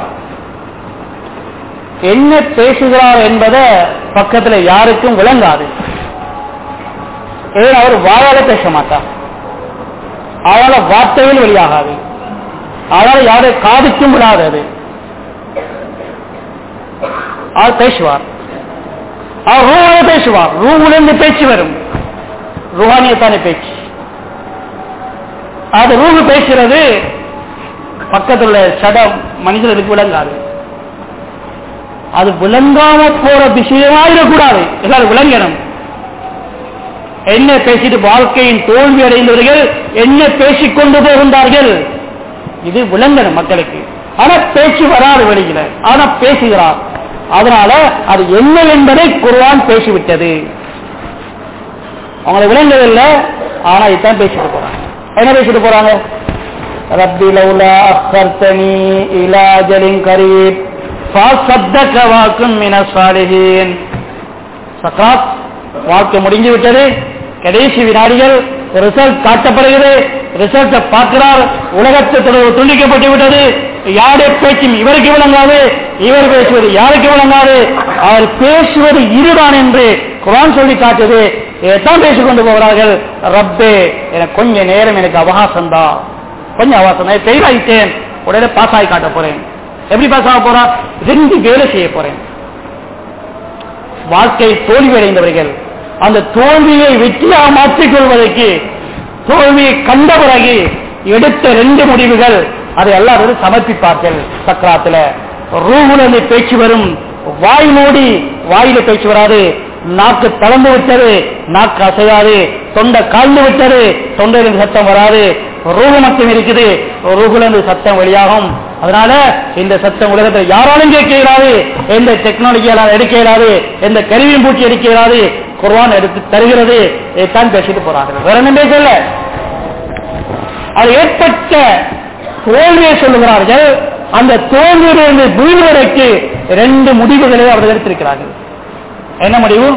என்ன பேசுகிறார் என்பதை பக்கத்துல யாருக்கும் விளங்காது ஏன் அவர் வாயால பேச மாட்டார் அவரால் வார்த்தையில் வெளியாகாது அவரால் யாரை காதிக்கும் விடாதது அவர் பேசுவார் அவர் ரூபாய பேசுவார் ரூவிலிருந்து பேச்சு வரும் ரூஹானியத்தானே பேச்சு அது ரூபு பேசுறது பக்கத்தில் உள்ள சடம் மனிதர்களுக்கு விளங்காது அது விளங்காம போற விஷயமாயிடக்கூடாது எல்லாரும் விளங்கணும் என்ன பேசிட்டு வாழ்க்கையின் தோல்வி அடைந்தவர்கள் என்ன பேசிக் கொண்டு போகின்றார்கள் இது விளங்கணும் மக்களுக்கு ஆனா பேச்சு வராது வெளியில ஆனா பேசுகிறார் அதனால அது என்ன என்பதை குர்வான் பேசிவிட்டது அவங்களை விளங்கவில்லை ஆனா இதான் பேசிட்டு போறாங்க என்ன பேசிட்டு போறாங்க ரப்பி லவுலா அக்கர்த்தனி இலா ஜலின் கரீப் ஃபாசத்தக வாக்கும் மின சாலிஹீன் சக்ராத் வாழ்க்கை முடிஞ்சு விட்டது கடைசி வினாடிகள் ரிசல்ட் காட்டப்படுகிறது ரிசல்ட்டை பார்க்கிறார் உலகத்து தொடர்பு துண்டிக்கப்பட்டு விட்டது யாருடைய பேச்சும் இவருக்கு விளங்காது இவர் பேசுவது யாருக்கு விளங்காது அவர் பேசுவது இருதான் என்று குரான் சொல்லி காட்டுது இதைத்தான் பேசிக் கொண்டு போகிறார்கள் ரப்பே எனக்கு கொஞ்ச நேரம் எனக்கு அவகாசம் தான் கொஞ்சம் அவகாசம் தான் ஃபெயில் ஆயிட்டேன் உடனே பாஸ் ஆகி காட்ட போறேன் எப்படி பாஸ் ஆக போறா ரெண்டு வேலை செய்ய போறேன் வாழ்க்கை தோல்வி அடைந்தவர்கள் அந்த தோல்வியை வெற்றியாக மாற்றிக் கொள்வதற்கு தோல்வியை கண்ட பிறகு எடுத்த ரெண்டு முடிவுகள் அதை எல்லாரும் சமர்ப்பிப்பார்கள் சக்கராத்துல ரூகுல பேச்சு வரும் வாய் மூடி வாயில பேச்சு வராது நாக்கு தளர்ந்து விட்டது நாக்கு அசையாது தொண்டை காய்ந்து விட்டது தொண்டையிலிருந்து சத்தம் வராது ரூகு மட்டும் இருக்குது ரூகுல இருந்து சத்தம் வெளியாகும் அதனால இந்த சத்தம் உலகத்தில் யாராலும் கேட்க இயலாது எந்த டெக்னாலஜியால் எடுக்க இயலாது எந்த கருவியும் பூச்சி எடுக்க இயலாது குர்வான் எடுத்து தருகிறது இதைத்தான் பேசிட்டு போறார்கள் வேற என்ன பேசல அது ஏற்பட்ட தோல்வியை சொல்லுகிறார்கள் அந்த தோல்வியிலிருந்து வீழ்வதற்கு ரெண்டு முடிவுகளை அவர்கள் எடுத்திருக்கிறார்கள் என்ன முடிவு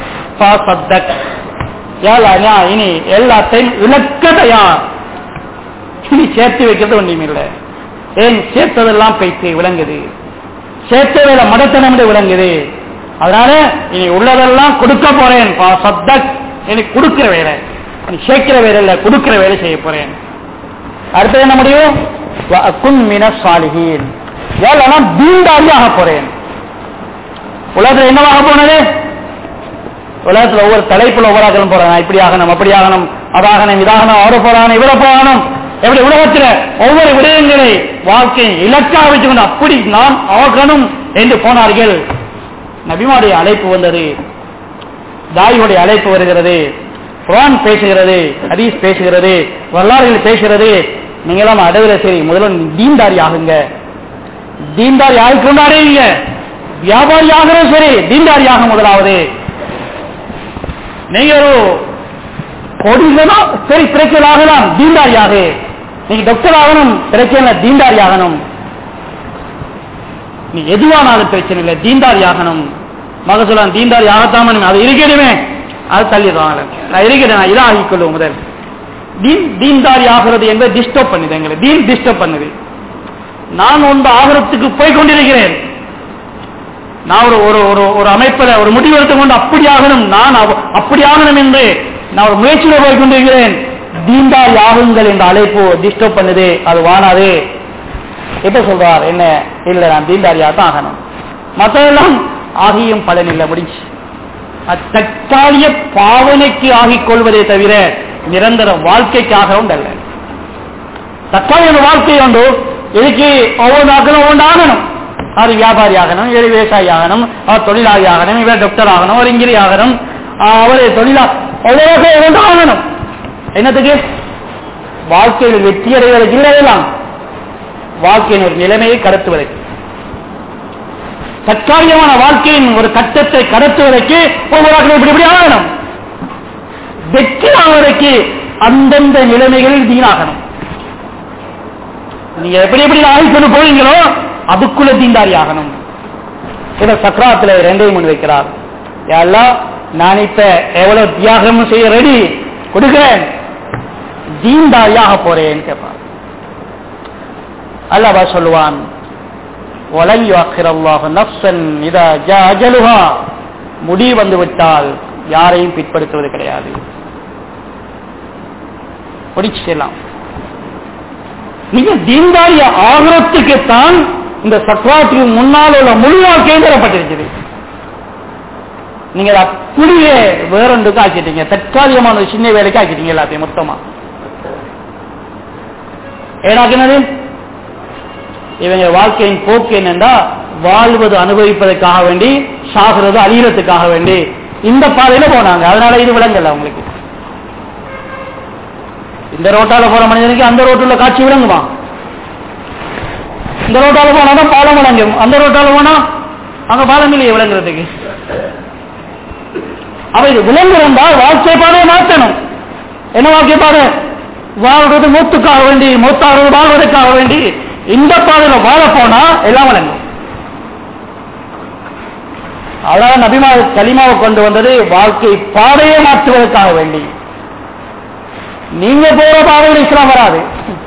இனி எல்லாத்தையும் இழக்க தயார் இனி சேர்த்து வைக்கிறது ஒன்றுமில்லை ஏன் சேர்த்ததெல்லாம் பைத்து விளங்குது சேர்த்ததில் மடத்தனம் என்று விளங்குது அதனால இனி உள்ளதெல்லாம் கொடுக்க போறேன் சத்தக் எனக்கு கொடுக்கிற வேலை நீ சேர்க்கிற வேலை இல்ல கொடுக்கிற வேலை செய்ய போறேன் அடுத்தது என்ன முடியும் மின சாலிஹீன் ஏன்னா தீண்டாரியாக போறேன் உலகத்தில் என்னவாக போனது உலகத்தில் ஒவ்வொரு தலைப்புல ஒவ்வொரு ஆகணும் போறாங்க இப்படி ஆகணும் அப்படி ஆகணும் அதாகணும் இதாகணும் அவரை போறாகணும் இவரை போகணும் எப்படி உலகத்தில் ஒவ்வொரு விடயங்களை வாழ்க்கையை இலக்காக வச்சுக்கொண்டு அப்படி நான் ஆகணும் என்று போனார்கள் நபிமாடைய அழைப்பு வந்தது தாயுடைய அழைப்பு வருகிறது குரான் பேசுகிறது ஹதீஸ் பேசுகிறது வரலாறுகள் பேசுகிறது நீங்களாம் அடைவில சரி முதல்ல தீன்தாரி ஆகுங்க தீன்தாரி ஆகிக்கொண்டு அடையுங்க வியாபாரி ஆகிறதும் சரி தீன்தாரி ஆக முதலாவது நீங்க ஒரு கோடிகளோ சரி பிரச்சனை ஆகலாம் தீண்டாரியாக நீங்க டாக்டர் ஆகணும் பிரச்சனை தீண்டாரி ஆகணும் நீ எதுவானாலும் பிரச்சனை இல்லை தீண்டாரி ஆகணும் மக சொல்லலாம் தீண்டாரி ஆகத்தாம அது இருக்கணுமே அது தள்ளிடுவாங்க நான் இருக்கிறேன் நான் இதாக ஆகிக்கொள்ளும் முதல் தீன் தீன்தாரி ஆகிறது என்பதை டிஸ்டர்ப் பண்ணுது எங்களை தீன் டிஸ்டர்ப் பண்ணுது நான் ஒன்று ஆகிறதுக்கு போய் கொண்டிருக்கிறேன் நான் ஒரு ஒரு ஒரு ஒரு அமைப்பில் ஒரு முடிவு எடுத்துக்கொண்டு அப்படி ஆகணும் நான் அவ- அப்படி ஆகணும் என்று நான் ஒரு முயற்சியில் போய் கொண்டிருக்கிறேன் தீண்டாரி ஆகுங்கள் என்ற அழைப்பு டிஸ்டர்ப் பண்ணுது அது வானாது எப்ப சொல்றார் என்ன இல்ல நான் தீண்டாரியா தான் ஆகணும் மற்றதெல்லாம் ஆகியும் பலன் இல்லை முடிஞ்சு அது தற்காலிக பாவனைக்கு ஆகிக் கொள்வதே தவிர நிரந்தர வாழ்க்கைக்காக உண்டல்ல தற்காலிக வாழ்க்கை உண்டு இதுக்கு ஒவ்வொரு நாட்களும் ஒவ்வொன்று ஆகணும் அது வியாபாரி ஆகணும் இவர் விவசாயி ஆகணும் அவர் தொழிலாளி ஆகணும் இவர் டாக்டர் ஆகணும் அவர் இங்கிரி ஆகணும் அவர் தொழிலா ஒவ்வொரு ஒவ்வொன்று ஆகணும் என்னத்துக்கு வாழ்க்கையில் வெற்றி அடைவதற்கு இல்லை எல்லாம் வாழ்க்கையின் ஒரு நிலைமையை கடத்துவதற்கு தற்காலிகமான வாழ்க்கையின் ஒரு கட்டத்தை கடத்துவதற்கு ஒவ்வொரு ஆட்களும் இப்படி இப்படி ஆகணும் வெற்றி ஆவதற்கு அந்தந்த நிலைமைகளில் தீனாகணும் நீங்க எப்படி எப்படி ஆகிக்கொண்டு போவீங்களோ அதுக்குள்ள தீண்டாரி ஆகணும் இதை சக்கராத்துல ரெண்டையும் முன் வைக்கிறார் எல்லாம் நான் இப்ப எவ்வளவு தியாகம் செய்ய ரெடி கொடுக்கிறேன் தீண்டாரியாக போறேன் கேட்பார் அல்லாஹ் சொல்லுவான் وَلَنْ يُؤَخِّرَ اللَّهُ نَفْسًا إِذَا جَاءَ أَجَلُهَا முடி வந்து விட்டால் யாரையும் பிற்படுத்துவது கிடையாது முடிச்சிடலாம் நீங்க தீண்டாரிய ஆகிறதுக்குத்தான் இந்த சக்கராத்துக்கு முன்னால் உள்ள முழு வாழ்க்கையும் தரப்பட்டிருக்குது நீங்க அதை அப்படியே வேறொன்றுக்கு ஆக்கிட்டீங்க தற்காலிகமான ஒரு சின்ன வேலைக்கு ஆக்கிட்டீங்க எல்லாத்தையும் மொத்தமா ஏனாக்கினது இவங்க வாழ்க்கையின் போக்கு என்னென்றா வாழ்வது அனுபவிப்பதற்காக வேண்டி சாகிறது அழியறதுக்காக வேண்டி இந்த பாதையில போனாங்க அதனால இது விளங்கல அவங்களுக்கு இந்த ரோட்டால போற மனிதனுக்கு அந்த ரோட்டுல காட்சி விளங்குமா இந்த ரோட்டால போனா பாலம் விளங்கும் அந்த ரோட்டால போனா அங்க பாலம் இல்லையே விளங்குறதுக்கு அப்ப இது விளங்குறா வாழ்க்கை பாதையை மாற்றணும் என்ன வாழ்க்கை பாதை வாழ்றது மூத்துக்காக வேண்டி மூத்தாவது வாழ்வதற்காக வேண்டி இந்த பாதையில வாழ போனா எல்லாம் விளங்கும் அழகான நபிமா கலிமாவை கொண்டு வந்தது வாழ்க்கை பாதையை மாற்றுவதற்காக வேண்டி நீங்க போற பாதையில் இஸ்லாம் வராது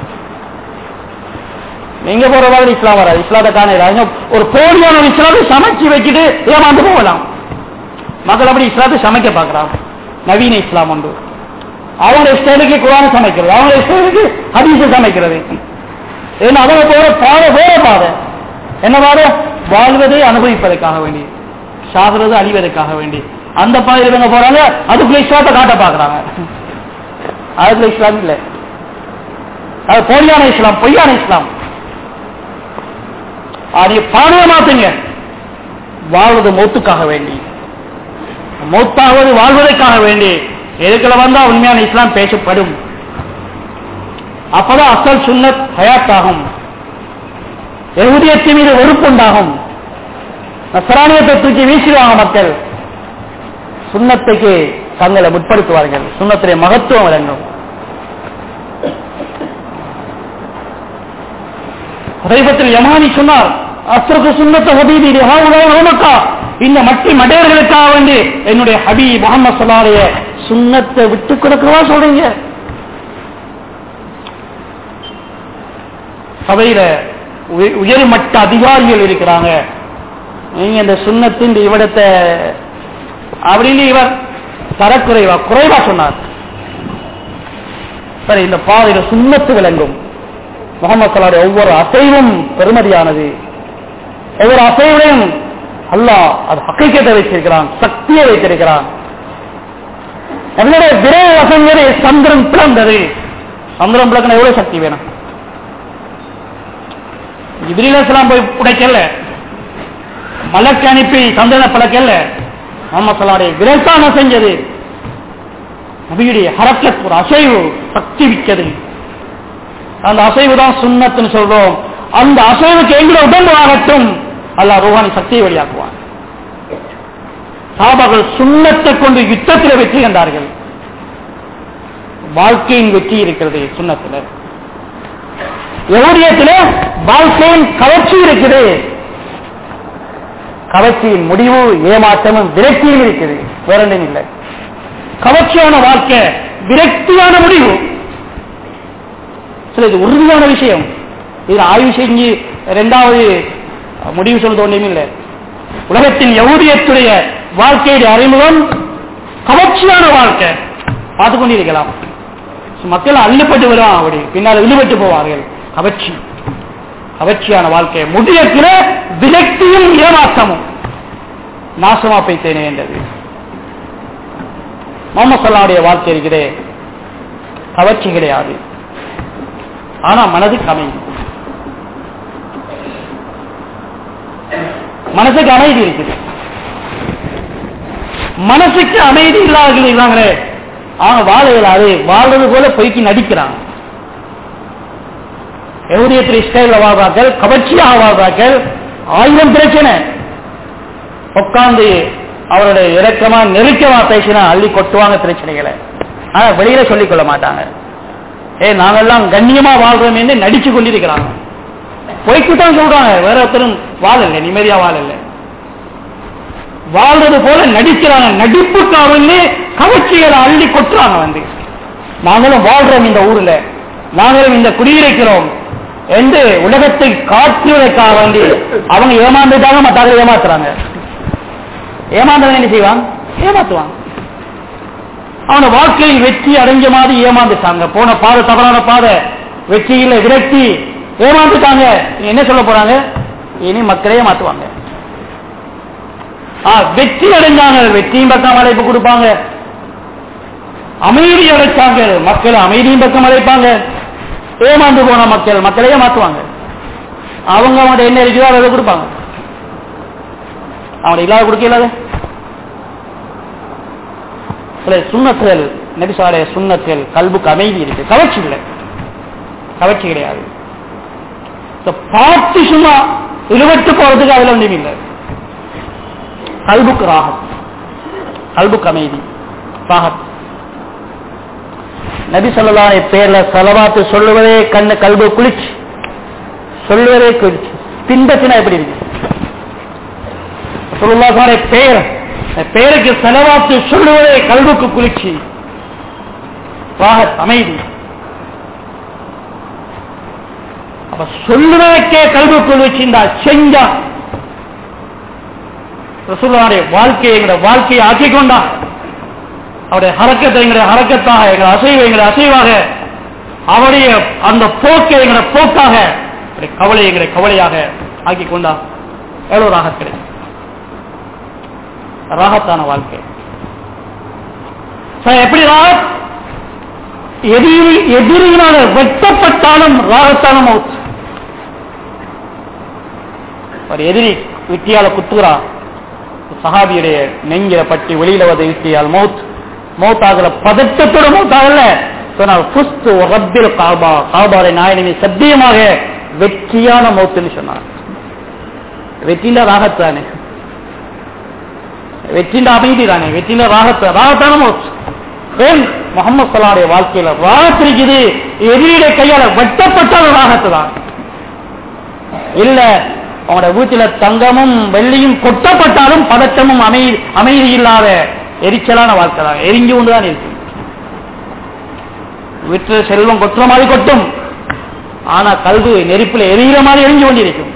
நீங்க போற பாதையில் இஸ்லாம் வராது இஸ்லாத்தை காண ஒரு போலியான ஒரு இஸ்லாத்தை சமைச்சு வச்சுட்டு ஏமாந்து போகலாம் மக்கள் அப்படி இஸ்லாத்தை சமைக்க பார்க்கறாங்க நவீன இஸ்லாம் உண்டு அவங்க ஸ்டைலுக்கு குரான சமைக்கிறது அவங்க ஸ்டைலுக்கு ஹதீஸை சமைக்கிறது ஏன்னா அவங்க போற பாதை வேற பாதை என்ன பாதை வாழ்வதை அனுபவிப்பதற்காக வேண்டி சாகிறது அழிவதற்காக வேண்டி அந்த பாதையில் இவங்க போறாங்க அதுக்குள்ள இஸ்லாத்தை காட்ட பாக்குறாங்க அதுக்குள்ள இஸ்லாம் இல்ல அது போலியான இஸ்லாம் பொய்யான இஸ்லாம் அது பாதையை மாத்துங்க வாழ்வது மௌத்துக்காக வேண்டி மௌத்தாவது வாழ்வதற்காக வேண்டி எதுக்குள்ள வந்தா உண்மையான இஸ்லாம் பேசப்படும் அப்பதான் அசல் சுன்னத் ஹயாத்தாகும் எகுதியத்தின் மீது வெறுப்புண்டாகும் நசராணியத்தை தூக்கி வீசிடுவாங்க மக்கள் சுண்ணத்துக்கு தங்களை முற்படுத்துவார்கள் சுண்ணத்திலே மகத்துவம் விளங்கும் ஹுதைபத்தில் யமானி சொன்னார் அஸ்ருக்கு சுண்ணத்த ஹபீபி ஹாவுலா இந்த மட்டி மடையர்களுக்காக வேண்டி என்னுடைய ஹபீ முகமது சொல்லாடைய சுண்ணத்தை விட்டு கொடுக்கவா சொல்றீங்க சபையில உய- உயர்மட்ட அதிகாரிகள் இருக்கிறாங்க நீங்க இந்த சுண்ணத்தின் இவ்விடத்தை அப்படின்னு இவர் தரக்குறைவா குறைவா சொன்னார் சரி இந்த பாதையில சுண்ணத்து விளங்கும் முகமது சலாடைய ஒவ்வொரு அசைவும் பெருமதியானது ஒவ்வொரு அசைவுடையும் அல்லாஹ் அது ஹக்கீக்கத்தை வைத்திருக்கிறான் சக்தியை வைத்திருக்கிறான் என்னுடைய விரை வசங்கரை சந்திரன் பிளந்தது சந்திரன் பிளக்கணும் எவ்வளவு சக்தி வேணும் இதிரிலாம் போய் உடைக்கல மலக்கு அனுப்பி சந்திரனை பழக்கல முகமது சலாடைய விரைத்தான செஞ்சது நபியுடைய ஹரக்கத் ஒரு அசைவு சக்தி மிக்கது அந்த அசைவு தான் சுண்ணத்துன்னு சொல்றோம் அந்த அசைவுக்கு எங்களை உடம்பு ஆகட்டும் அல்லாஹ் ரூஹானி சக்தியை வெளியாக்குவான் சாபாக்கள் சுண்ணத்தை கொண்டு யுத்தத்தில் வெற்றி கண்டார்கள் வாழ்க்கையின் வெற்றி இருக்கிறது சுண்ணத்துல யகுதியத்தில் வாழ்க்கையின் கவர்ச்சி இருக்குது கவர்ச்சியின் முடிவு ஏமாற்றமும் விரக்தியும் இருக்குது வேற ஒன்றும் இல்லை கவர்ச்சியான வாழ்க்கை விரக்தியான முடிவு சில இது உறுதியான விஷயம் இது ஆய்வு செஞ்சு இரண்டாவது முடிவு சொல்றது ஒன்றும் இல்லை உலகத்தின் யகுதியத்துடைய வாழ்க்கையுடைய அறிமுகம் கவர்ச்சியான வாழ்க்கை பார்த்து கொண்டிருக்கலாம் மக்கள் அள்ளுப்பட்டு வருவான் அப்படி பின்னால் இழுபட்டு போவார்கள் கவர்ச்சி கவர்ச்சியான வாழ்க்கை முடியத்தில விரக்தியும் ஏமாற்றமும் நாசமா போய்த்தேனே என்றது முகமது சல்லாவுடைய வாழ்க்கை இருக்கிறே கவர்ச்சி கிடையாது ஆனா மனதுக்கு அமைதி மனசுக்கு அமைதி இருக்குது மனசுக்கு அமைதி இல்லாதவர்கள் இருக்காங்களே அவங்க வாழ இயலாது வாழ்றது போல பொய்க்கு நடிக்கிறாங்க எவ்வளவு இஸ்ரேல வாழ்வார்கள் கவர்ச்சியாக வாழ்வார்கள் ஆயிரம் பிரச்சனை உட்கார்ந்து அவருடைய இறக்கமா நெருக்கமா பேசினா அள்ளி கொட்டுவாங்க பிரச்சனைகளை ஆனா வெளியில சொல்லிக் கொள்ள மாட்டாங்க ஏ நாங்கெல்லாம் கண்ணியமா வாழ்றோம் என்று நடிச்சு கொண்டிருக்கிறாங்க பொய்க்கு தான் சொல்றாங்க வேற ஒருத்தரும் வாழல நிம்மதியா வாழல வாழ்றது போல நடிக்கிறாங்க நடிப்புக்காக கவர்ச்சிகளை அள்ளி கொட்டுறாங்க வந்து நாங்களும் வாழ்றோம் இந்த ஊர்ல நாங்களும் இந்த குடியிருக்கிறோம் என்று உலகத்தை காட்டுவதற்காக வேண்டி அவங்க ஏமாந்துட்டாங்க மற்றவர்கள் ஏமாத்துறாங்க ஏமாந்தவங்க என்ன செய்வாங்க ஏமாத்துவாங்க அவன வாழ்க்கையில் வெற்றி அடைஞ்ச மாதிரி ஏமாந்துட்டாங்க போன பாதை தவறான பாதை வெற்றியில விரக்தி ஏமாந்துட்டாங்க என்ன சொல்ல போறாங்க இனி மக்களே மாத்துவாங்க வெற்றி அடைஞ்சாங்க வெற்றியும் பக்கம் அழைப்பு கொடுப்பாங்க அமைதி அடைச்சாங்க மக்கள் அமைதியும் பக்கம் அழைப்பாங்க ஏமாந்து போன மக்கள் மக்களையே மாத்துவாங்க அவங்க அவங்கள்ட்ட என்ன இருக்குதோ அதை கொடுப்பாங்க அவனை இல்லாத கொடுக்க இல்லாத சில சுண்ணத்துகள் நெரிசாடைய சுண்ணத்துகள் கல்புக்கு அமைதி இருக்கு கவர்ச்சி இல்லை கவர்ச்சி கிடையாது பார்த்து சும்மா இழுவட்டு போறதுக்கு அதுல ஒன்றும் இல்லை கல்புக்கு ராகம் கல்புக்கு அமைதி ராகம் நபி சொல்லலாம் பேர்ல செலவாத்து சொல்லுவதே கண்ணு கல்பு குளிச்சு சொல்லுவதே குளிச்சு பின்பற்றினா எப்படி இருக்கு சொல்லுவா பேர் பேருக்கு செலவாத்து சொல்லுவதே கல்புக்கு குளிர்ச்சி ராகத் அமைதி அப்ப சொல்லுவதற்கே கல்வி குளிர்ச்சி இந்த செஞ்சா ரசூலுடைய வாழ்க்கையை எங்களோட வாழ்க்கையை ஆக்கிக் கொண்டா அவருடைய ஹரக்கத்தை எங்களுடைய ஹரக்கத்தாக எங்களை அசைவு எங்களை அசைவாக அவருடைய அந்த போக்கை எங்களுடைய போக்காக கவலை எங்களுடைய கவலையாக ஆக்கி கொண்டா எவ்வளவு ராகத் கிடைக்கும் ராகத்தான வாழ்க்கை எப்படி ராகத் எதிரி எதிரியினால வெட்டப்பட்டாலும் ராகத்தான மவுத் ஒரு எதிரி விட்டியால குத்துகிறான் சஹாபியுடைய நெஞ்சில பட்டி வெளியில வந்து விட்டியால் மௌத் மௌத்தாகல பதட்டத்தோட மௌத்தாகல சொன்னால் புஸ்து ரப்பில் காபா காபாரை நாயனமே சத்தியமாக வெற்றியான மௌத்துன்னு சொன்னார் வெற்றில ராகத்தானே வெற்றில அமைதி தானே வெற்றில ராகத்த ராகத்தான மௌத் ஏன் முகமது சலாடைய வாழ்க்கையில ராகத் இருக்குது எதிரியுடைய கையால வெட்டப்பட்டாலும் ராகத்து தான் இல்ல அவனோட வீட்டில தங்கமும் வெள்ளியும் கொட்டப்பட்டாலும் பதட்டமும் அமைதி அமைதி இல்லாத எரிச்சலான வாழ்க்கை தான் எரிஞ்சு கொண்டுதான் இருக்கு வீட்டில் செல்வம் கொட்டுற மாதிரி கொட்டும் ஆனா கல்வி நெருப்பில் எரிகிற மாதிரி எரிஞ்சு கொண்டிருக்கும்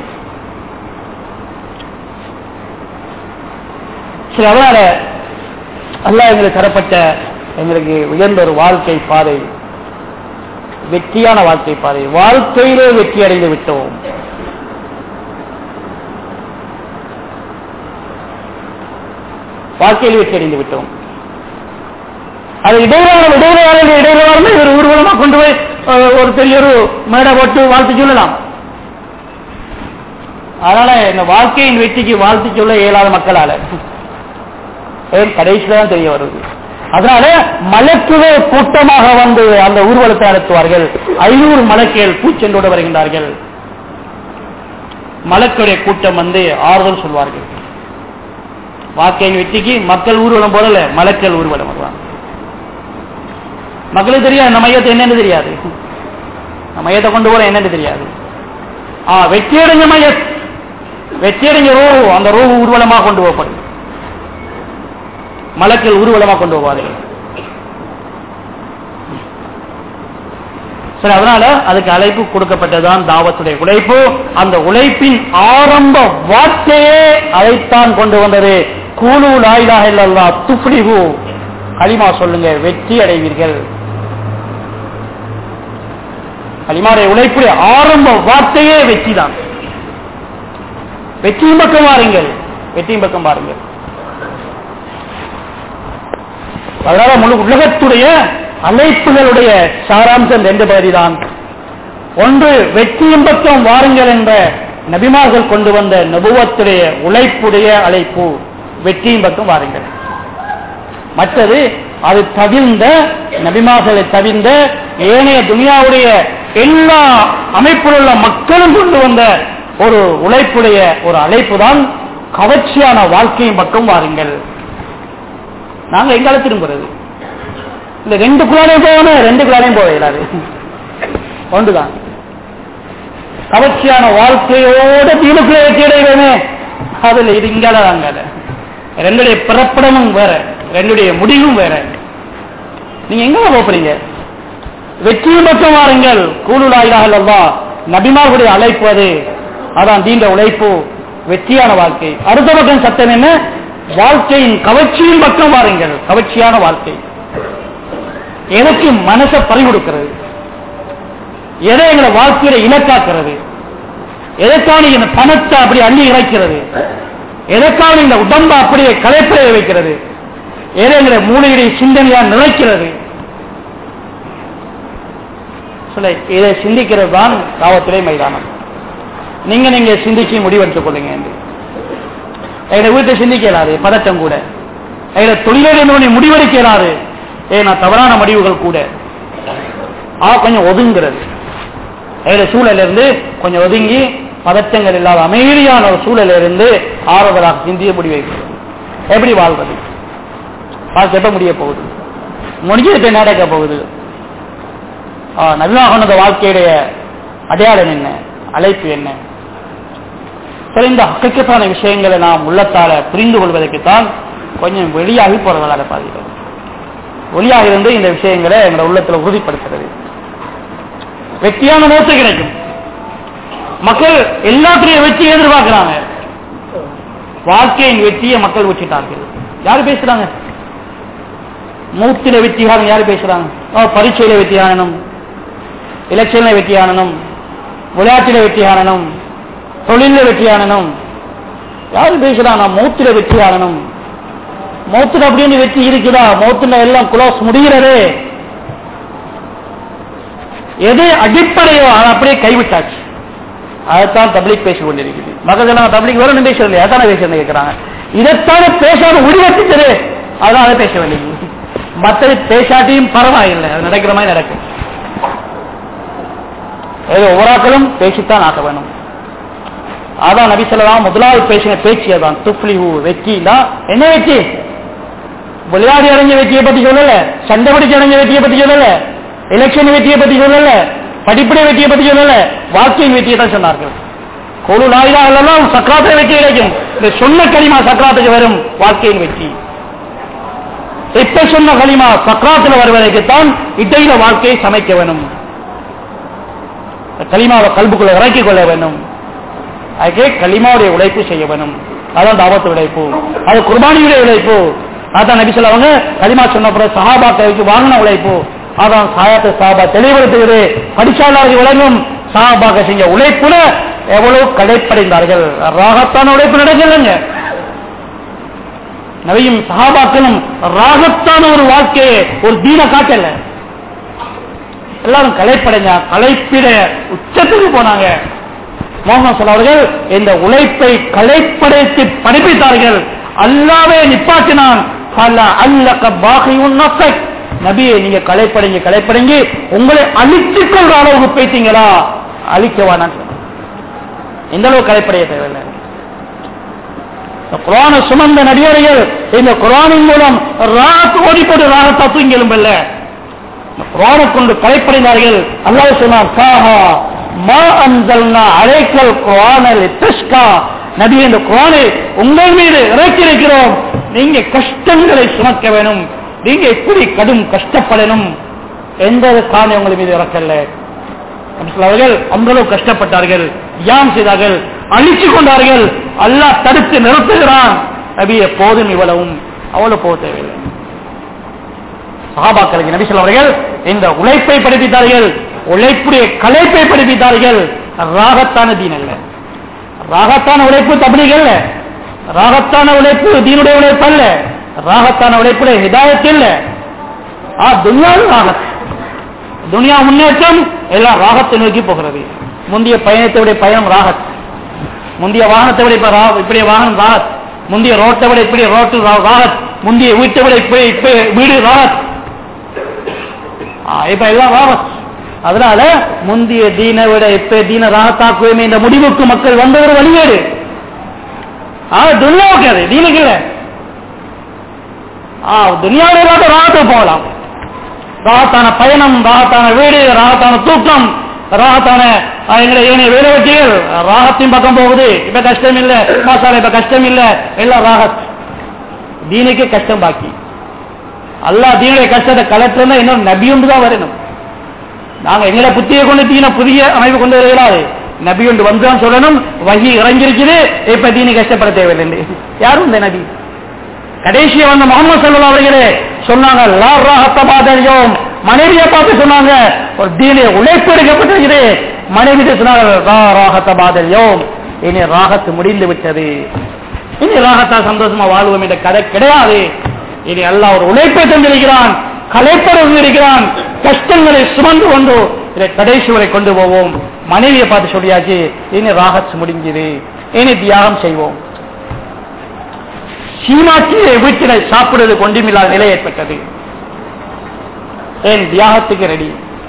சரி அதனால அல்ல எங்களுக்கு தரப்பட்ட எங்களுக்கு உயர்ந்த ஒரு வாழ்க்கை பாதை வெற்றியான வாழ்க்கை பாதை வாழ்க்கையிலே வெற்றி அடைந்து விட்டோம் வாழ்க்கையில் வெற்றி அடைந்து விட்டோம் அது இடையிலான இடையிலான இடையிலான ஒரு ஊர்வலமா கொண்டு போய் ஒரு பெரிய ஒரு மேடை போட்டு வாழ்த்து சொல்லலாம் அதனால இந்த வாழ்க்கையின் வெற்றிக்கு வாழ்த்து சொல்ல இயலாத மக்களால கடைசியில தான் தெரிய வருது அதனால மலக்குவே கூட்டமாக வந்து அந்த ஊர்வலத்தை நடத்துவார்கள் ஐநூறு மலக்குகள் பூச்சென்றோடு வருகின்றார்கள் மலக்குடைய கூட்டம் வந்து ஆறுதல் சொல்வார்கள் வாழ்க்கையின் வெற்றிக்கு மக்கள் ஊர்வலம் போடல மலக்கள் ஊர்வலம் வருவாங்க மக்களுக்கு தெரியாது இந்த மையத்தை என்னன்னு தெரியாது இந்த மையத்தை கொண்டு போற என்னன்னு தெரியாது ஆ வெற்றியடைஞ்ச மைய வெற்றியடைஞ்ச ரூ அந்த ரூ ஊர்வலமா கொண்டு போகப்படும் மலக்கள் ஊர்வலமா கொண்டு போவார்கள் சரி அதனால அதுக்கு அழைப்பு கொடுக்கப்பட்டதுதான் தாவத்துடைய உழைப்பு அந்த உழைப்பின் ஆரம்ப வார்த்தையே அதைத்தான் கொண்டு வந்தது கூலு லாயிலாக இல்லல்லா துப்ளிஹு களிமா சொல்லுங்க வெற்றி அடைவீர்கள் களிமாடைய உழைப்புடைய ஆரம்ப வார்த்தையே வெற்றி தான் வெற்றியின் பக்கம் வாருங்கள் வெற்றியின் பக்கம் வாருங்கள் அதனால முழு உலகத்துடைய அழைப்புகளுடைய சாராம்சம் ரெண்டு பகுதிதான் ஒன்று வெற்றியின் பக்கம் வாருங்கள் என்ற நபிமார்கள் கொண்டு வந்த நபுவத்துடைய உழைப்புடைய அழைப்பு வெற்றியின் பக்கம் வாருங்கள் மற்றது அது தவிர்ந்த நபிமார்களை தவிர்ந்த ஏனைய துனியாவுடைய எல்லா அமைப்பில் உள்ள மக்களும் கொண்டு வந்த ஒரு உழைப்புடைய ஒரு அழைப்பு தான் கவர்ச்சியான வாழ்க்கையின் பக்கம் வாருங்கள் நாங்க எங்கால திரும்புறது இந்த ரெண்டு குழாலையும் போகணும் ரெண்டு குழாலையும் போக இயலாது ஒன்றுதான் கவர்ச்சியான வாழ்க்கையோட தீனுக்குள்ளே வெற்றி அடைவேனே அதுல இது இங்கால அங்கால ரெண்டுடைய பிறப்பிடமும் வேற ரெண்டுடைய முடிவும் வேற நீங்க எங்க போறீங்க வெற்றியை மட்டும் வாருங்கள் கூலுலாயிலாக அல்லவா நபிமார்களுடைய அழைப்பு அது அதான் தீண்ட உழைப்பு வெற்றியான வாழ்க்கை அடுத்த பக்கம் சட்டம் என்ன வாழ்க்கையின் கவர்ச்சியின் பக்கம் வாருங்கள் கவர்ச்சியான வாழ்க்கை எதற்கு மனசை பறி கொடுக்கிறது எதை எங்களை வாழ்க்கையில இலக்காக்குறது எதற்கான இந்த பணத்தை அப்படி அள்ளி இறைக்கிறது எதற்கான இந்த உடம்பை அப்படியே கலைப்பிழைய வைக்கிறது எதை எங்களை மூளையுடைய சிந்தனையா நிறைக்கிறது சொல்ல இதை சிந்திக்கிறது தான் காவத்துறை மைதானம் நீங்க நீங்க சிந்திச்சு முடிவெடுத்துக் கொள்ளுங்க என்று எங்களை வீட்டை சிந்திக்கலாது பதட்டம் கூட எங்களை தொழிலை முடிவெடுக்கிறாரு ஏன்னா தவறான முடிவுகள் கூட ஆ கொஞ்சம் ஒதுங்கிறது எங்களை சூழல இருந்து கொஞ்சம் ஒதுங்கி பதட்டங்கள் இல்லாத அமைதியான ஒரு சூழல இருந்து ஆறுதலாக சிந்திய முடிவைக்கிறது எப்படி வாழ்வது வாழ்க்கை எப்ப முடிய போகுது முடிஞ்சது என்ன நடக்க போகுது நவீனாக வாழ்க்கையுடைய அடையாளம் என்ன அழைப்பு என்ன சரி இந்த ஹக்கத்தான விஷயங்களை நாம் உள்ளத்தால புரிந்து கொள்வதற்குத்தான் கொஞ்சம் வெளியாகி போறதால பாதிக்கிறது ஒளியாக இருந்து இந்த விஷயங்களை எங்களோட உள்ளத்துல உறுதிப்படுத்துறது வெற்றியான மோசம் கிடைக்கும் மக்கள் எல்லாத்திலையும் வெற்றி எதிர்பார்க்கிறாங்க வாழ்க்கையின் வெற்றியை மக்கள் வச்சுட்டார்கள் யாரு பேசுறாங்க மூத்தில வெற்றி காரணம் யாரு பேசுறாங்க பரீட்சையில வெற்றி காணணும் எலெக்ஷன்ல வெற்றி காணணும் விளையாட்டில வெற்றி காணணும் தொழில வெற்றி காணணும் யாரு பேசுறாங்க மூத்தில வெற்றி காணணும் மௌத்துல அப்படின்னு வெற்றி இருக்குதா மௌத்துல எல்லாம் குளோஸ் முடிகிறது எது அடிப்படையோ அதை அப்படியே கைவிட்டாச்சு அதைத்தான் தபிலிக் பேசிக் கொண்டிருக்குது மக்கள் தபிலிக் வரணும் பேசுறது அதான பேசுறது கேட்கிறாங்க இதைத்தான பேசாத உருவத்துச்சது அதான் அதை பேசவில்லை மற்றது பேசாட்டியும் பரவாயில்லை அது நடக்கிற மாதிரி நடக்கும் ஏதோ ஒவ்வொருக்களும் பேசித்தான் ஆக்க வேணும் அதான் நபி சொல்லலாம் முதலாவது பேசின பேச்சு அதான் துப்ளி வெற்றி என்ன வெற்றி விளையாடி அடைஞ்ச வெற்றியை பத்தி சொல்லல சண்டை பிடிச்சு அடைஞ்ச வெற்றியை பத்தி சொல்லல எலெக்ஷன் வெற்றியை பத்தி சொல்லல படிப்படை வெற்றியை பத்தி சொல்லல வாழ்க்கையின் வெற்றியை தான் சொன்னார்கள் கொழு நாயிலா எல்லாம் சக்கராத்த வெற்றி கிடைக்கும் இந்த சொன்ன களிமா சக்கராத்துக்கு வரும் வாழ்க்கையின் வெற்றி இப்ப சொன்ன களிமா சக்கராத்தில் வருவதற்குத்தான் இடையில வாழ்க்கையை சமைக்க வேணும் களிமாவை கல்புக்குள்ள இறக்கிக் கொள்ள வேண்டும் அதுக்கே களிமாவுடைய உழைப்பு செய்ய வேணும் அதான் தாவத்து உழைப்பு அது குர்பானியுடைய உழைப்பு அதான் நபி சொல்லுவாங்க களிமா சொன்ன பிறகு சஹாபாக்களை வச்சு வாங்கின உழைப்பு அதான் சாயத்தை சாபா தெளிவுபடுத்துகிறது படிச்சாளர்கள் விளங்கும் சஹாபாக்க செஞ்ச உழைப்புல எவ்வளவு கடைப்படைந்தார்கள் ராகத்தான உழைப்பு நடக்கலைங்க நவியும் சஹாபாக்களும் ராகத்தான ஒரு வாழ்க்கையை ஒரு தீன காட்டல எல்லாரும் கலைப்படைஞ்ச கலைப்பிட உச்சத்துக்கு போனாங்க மோகன் சொன்னவர்கள் இந்த உழைப்பை கலைப்படைத்து படிப்பித்தார்கள் அல்லாவே நிப்பாட்டினான் நபியை நீங்க கலைப்படைங்க கலைப்படைங்க உங்களை அழித்துக் கொள்ற அளவுக்கு போயிட்டீங்களா அழிக்க வேணாம் எந்த அளவு கலைப்படைய தேவையில்லை குரான சுமந்த நடிகர்கள் இந்த குரானின் மூலம் ராத் ஓடி போட்டு ராகத்தா தூங்கி எழும்பல்ல குரானை கொண்டு கலைப்படைந்தார்கள் அல்லாஹ் சொன்னார் காஹா மா அன்சல்னா அழைக்கல் குரானல் தஷ்கா நபி இந்த குரானை உங்கள் மீது இறக்கியிருக்கிறோம் நீங்க கஷ்டங்களை சுமக்க வேணும் நீங்க எப்படி கடும் கஷ்டப்படணும் எந்த காணி உங்கள் மீது இறக்கல அவர்கள் அந்த அளவு கஷ்டப்பட்டார்கள் யாம் செய்தார்கள் அழிச்சு கொண்டார்கள் அல்லாஹ் தடுத்து நிறுத்துகிறான் நபிய போதும் இவ்வளவும் அவ்வளவு போக தேவையில்லை சகாபாக்களுக்கு நபி அவர்கள் இந்த உழைப்பை படிப்பித்தார்கள் உழைப்புடைய கலைப்பை படிப்பித்தார்கள் ராகத்தான தீன் அல்ல ராகத்தான உழைப்பு தபிலிகள் அல்ல ராகத்தான உழைப்பு தீனுடைய உழைப்பு அல்ல ராகத்தான உழைப்புடைய ஹிதாயத்து இல்ல ஆ துன்யாவும் ராகத் துனியா முன்னேற்றம் எல்லாம் ராகத்தை நோக்கி போகிறது முந்தைய பயணத்தை விட பயணம் ராகத் முந்தைய வாகனத்தை விட இப்ப ரா- இப்படிய வாகனம் ராகத் முந்தைய ரோட்டை விட இப்படி ரோட்டு ரா- ராகத் முந்தைய வீட்டை விட இப்படி இப்ப வீடு ராகத் ஆ, இப்ப எல்லாம் ராகத் அதனால முந்தைய தீனை விட இப்ப தீன ராகத்தாக்குவேமே இந்த முடிவுக்கு மக்கள் வந்த ஒரு வழிகேடு ஆ துன்யாவுக்கு அது தீனுக்கு இல்ல ஆ துனியாவில ராகத்தை போகலாம் ராகத்தான பயணம் ராகத்தான வீடு ராகத்தான தூக்கம் ராகத்தான அஹ், எங்களுடைய ஏனைய வேலை வெற்றிகள் ராகத்தின் பக்கம் போகுது இப்ப கஷ்டம் இல்ல மாசால இப்ப கஷ்டம் இல்ல எல்லாம் ராகத் தீனுக்கு கஷ்டம் பாக்கி அல்லாஹ் தீனுடைய கஷ்டத்தை கலட்டுறா இன்னும் நபியுண்டு தான் வரணும் நாங்க எங்களை புத்தியை கொண்டு தீன புதிய அமைப்பு கொண்டு வருகிறாரு நபி ஒன்று வந்து சொல்லணும் வகி இறங்கிருக்குது இப்ப தீனி கஷ்டப்பட தேவையில்லை யாரும் இந்த நபி கடைசியா வந்த முகமது சல்லா அவர்களே சொன்னாங்க லா ராஹத்த பாதரியோம் மனைவியை பார்த்து சொன்னாங்க ஒரு தீனே உழைப்பு எடுக்கப்பட்டிருக்குது மனைவி சொன்னாங்க லா ராஹத்த பாதரியோம் இனி ராகத்து முடிந்து விட்டது இனி ராகத்தா சந்தோஷமா வாழ்வோம் என்ற கதை கிடையாது இனி அல்லாஹ் ஒரு உழைப்பை தந்திருக்கிறான் கலைப்பட இருக்கிறான் கஷ்டங்களை சுமந்து கொண்டு இதை கடைசி வரை கொண்டு போவோம் மனைவியை பார்த்து சொல்லியாச்சு இனி ராகத்து முடிஞ்சது இனி தியாகம் செய்வோம் சீமாக்கிய வீட்டில சாப்பிடுவது கொண்டுமில்லாத நிலை ஏற்பட்டது ஏன் தியாகத்துக்கு ரெடி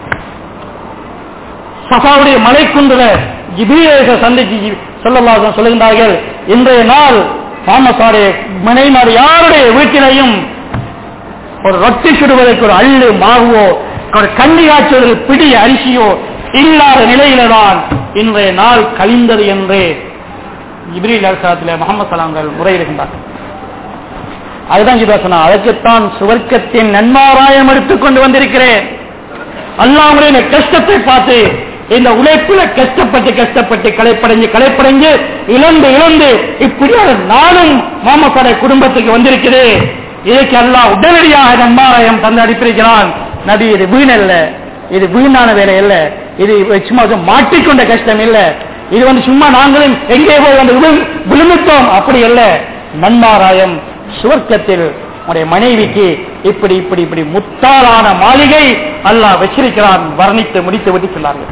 சஃபாவுடைய மலைக்குண்டுல ஜிபிரேக சந்திச்சு சொல்லலாம் சொல்லுகின்றார்கள் இன்றைய நாள் மாமசாடைய மனைமார் யாருடைய வீட்டிலையும் ஒரு ரொட்டி சுடுவதற்கு ஒரு அள்ளு மாவோ ஒரு கண்ணி காய்ச்சுவதற்கு பிடி அரிசியோ இல்லாத நிலையில தான் இன்றைய நாள் கழிந்தது என்று இப்ரீல் அரசாத்தில் முகமது சலாங்கள் முறையிடுகின்றார்கள் அதுதான் இதா சொன்னா அதற்குத்தான் சுவர்க்கத்தின் நன்மாராயம் எடுத்துக்கொண்டு வந்திருக்கிறேன் அல்லாமுடைய இந்த கஷ்டத்தை பார்த்து இந்த உழைப்புல கஷ்டப்பட்டு கஷ்டப்பட்டு களைப்படைஞ்சு களைப்படைஞ்சு இழந்து இழந்து இப்படியான நானும் மாமசாரை குடும்பத்துக்கு வந்திருக்குது இதுக்கு அல்லாஹ் உடனடியாக நன்மாராயம் தந்து அனுப்பியிருக்கிறான் நபி இது வீணல்ல இது வீணான வேலை அல்ல இது சும்மா மாட்டிக்கொண்ட கஷ்டம் இல்ல இது வந்து சும்மா நாங்களும் எங்கே போய் வந்து விழு- விழுந்துட்டோம் அப்படி அல்ல நன்மாராயம் சுவர்க்கத்தில் உடைய மனைவிக்கு இப்படி இப்படி இப்படி முத்தாளான மாளிகை அல்லாஹ் வச்சிருக்கிறான் வர்ணித்து முடித்து விட்டு சொன்னார்கள்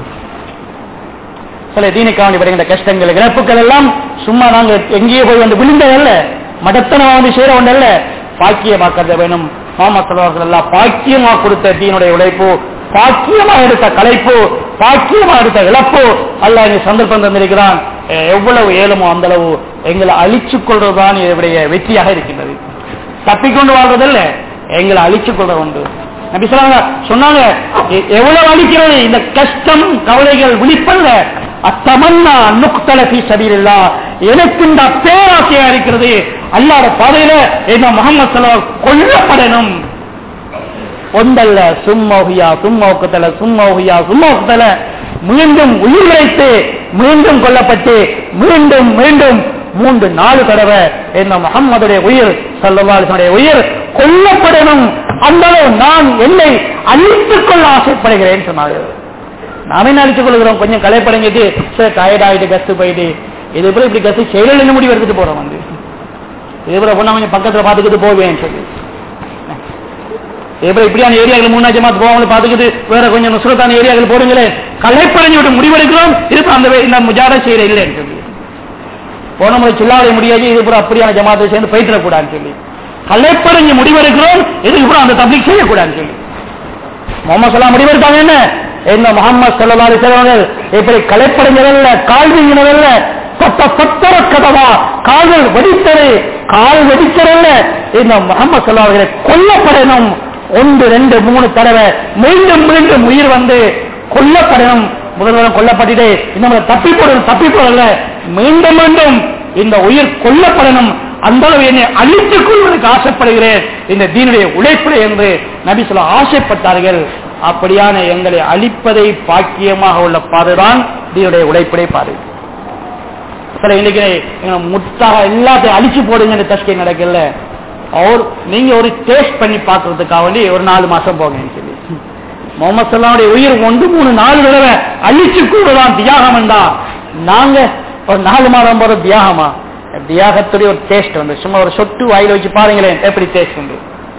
சில தீனுக்காண்டி வருகின்ற கஷ்டங்கள் இழப்புகள் எல்லாம் சும்மா நாங்க எங்கேயோ போய் வந்து விழுந்ததல்ல மடத்தனமா வந்து சேர ஒன்றல்ல பாக்கியமாக்கிறது வேணும் மாமா சொல்வார்கள் எல்லாம் பாக்கியமா கொடுத்த தீனுடைய உழைப்பு பாக்கியமா எடுத்த கலைப்பு பாக்கியமா எடுத்த இழப்பு அல்ல இங்க சந்தர்ப்பம் தந்திருக்கிறான் எ- எவ்வளவு ஏழுமோ அந்த அளவு எங்களை அழிச்சுக் கொள்றதுதான் இதனுடைய வெற்றியாக இருக்கின்றது தப்பிக்கொண்டு வாழ்றதல்ல எங்களை அழிச்சுக் கொள்றது உண்டு நபி சொன்னாங்க சொன்னாங்க எ- எவ்வளவு அழிக்கிறது இந்த கஷ்டம் கவலைகள் விழிப்பல்ல அத்தமன்னா நுக்தல பி சபீலில்லா எனக்கு இந்த பேராசையா இருக்கிறது அல்லாத பாதையில என்ன முகமது சலா கொல்லப்படணும் ஒன்றல்ல சும்மோகியா சும்மோக்குத்தல சும்மோகியா சும்மோக்குத்தல மீண்டும் உயிர் வைத்து மீண்டும் கொல்லப்பட்டு மீண்டும் மீண்டும் மூன்று நாலு தடவை என்ன முகம்மதுடைய உயிர் சல்லவாளுடைய உயிர் கொல்லப்படணும் அந்த அளவு நான் என்னை அழித்துக் கொள்ள ஆசைப்படுகிறேன் சொன்னார்கள் நாமே என்ன அழித்துக் கொள்கிறோம் கொஞ்சம் கலைப்படைஞ்சிட்டு சரி டயர்ட் ஆயிட்டு கத்து போயிட்டு இது போல இப்படி கத்து செயலில் முடிவு எடுத்துட்டு போறோம் வந்து இது போல பொண்ணா கொஞ்சம் பக்கத்துல பாத்துக்கிட்டு போவேன் சொல்லி எப்படி இப்படியான ஏரியாக்கள் மூணா ஜமாத் போவாங்க பாத்துக்கிட்டு வேற கொஞ்சம் நுசுரத்தான ஏரியாக்கள் போடுங்களே கலைப்படைஞ்சு விட்டு முடிவெடுக்கிறோம் இது அந்த வே- இந்த முஜாத செய்யற இல்லைன்னு சொல்லி போன முறை சொல்லாத முடியாது இது கூட அப்படியான ஜமாத்தை சேர்ந்து போயிட்டு சொல்லி கலைப்படைஞ்சு முடிவெடுக்கிறோம் இதுக்கு கூட அந்த தப்ளிக் செய்யக்கூடாதுன்னு சொல்லி முகமது சல்லா முடிவெடுத்தாங்க என்ன என்ன முகமது சல்லா அலிசல்வங்கள் இப்படி கலைப்படைஞ்சதல்ல கால் வீங்கினதல்ல கொத்த கொத்தர கதவா கால்கள் வெடித்தது கால் வெடித்ததல்ல இந்த முகமது சல்லா அவர்களை கொல்லப்படணும் ஒன்று ரெண்டு மூணு தடவை மீண்டும் மீண்டும் உயிர் வந்து கொல்லப்படணும் முதல்வரம் கொல்லப்பட்டுட்டு இன்னும் தப்பி போடணும் தப்பி போடல மீண்டும் மீண்டும் இந்த உயிர் கொல்லப்படணும் அந்த அளவு என்னை அழித்துக் கொள்வதற்கு ஆசைப்படுகிறேன் இந்த தீனுடைய உழைப்பிலே என்று நபி சொல்ல ஆசைப்பட்டார்கள் அப்படியான எங்களை அழிப்பதை பாக்கியமாக உள்ள பாதுதான் தீனுடைய உழைப்பிலே பாரு சில இன்னைக்கு எங்க முத்தாக எல்லாத்தையும் அழிச்சு போடுங்க தஸ்கை நடக்கல அவர் நீங்க ஒரு டேஸ்ட் பண்ணி பார்க்கறதுக்காக வேண்டி ஒரு நாலு மாசம் போங்கன்னு சொல்லி முகமது சல்லாவுடைய உயிர் ஒன்று மூணு நாலு தடவை அழிச்சு கூடலாம் தியாகம் என்றா நாங்க ஒரு நாலு மாதம் போற தியாகமா தியாகத்துடைய ஒரு டேஸ்ட் வந்து சும்மா ஒரு சொட்டு வாயில வச்சு பாருங்களேன் எப்படி டேஸ்ட் உண்டு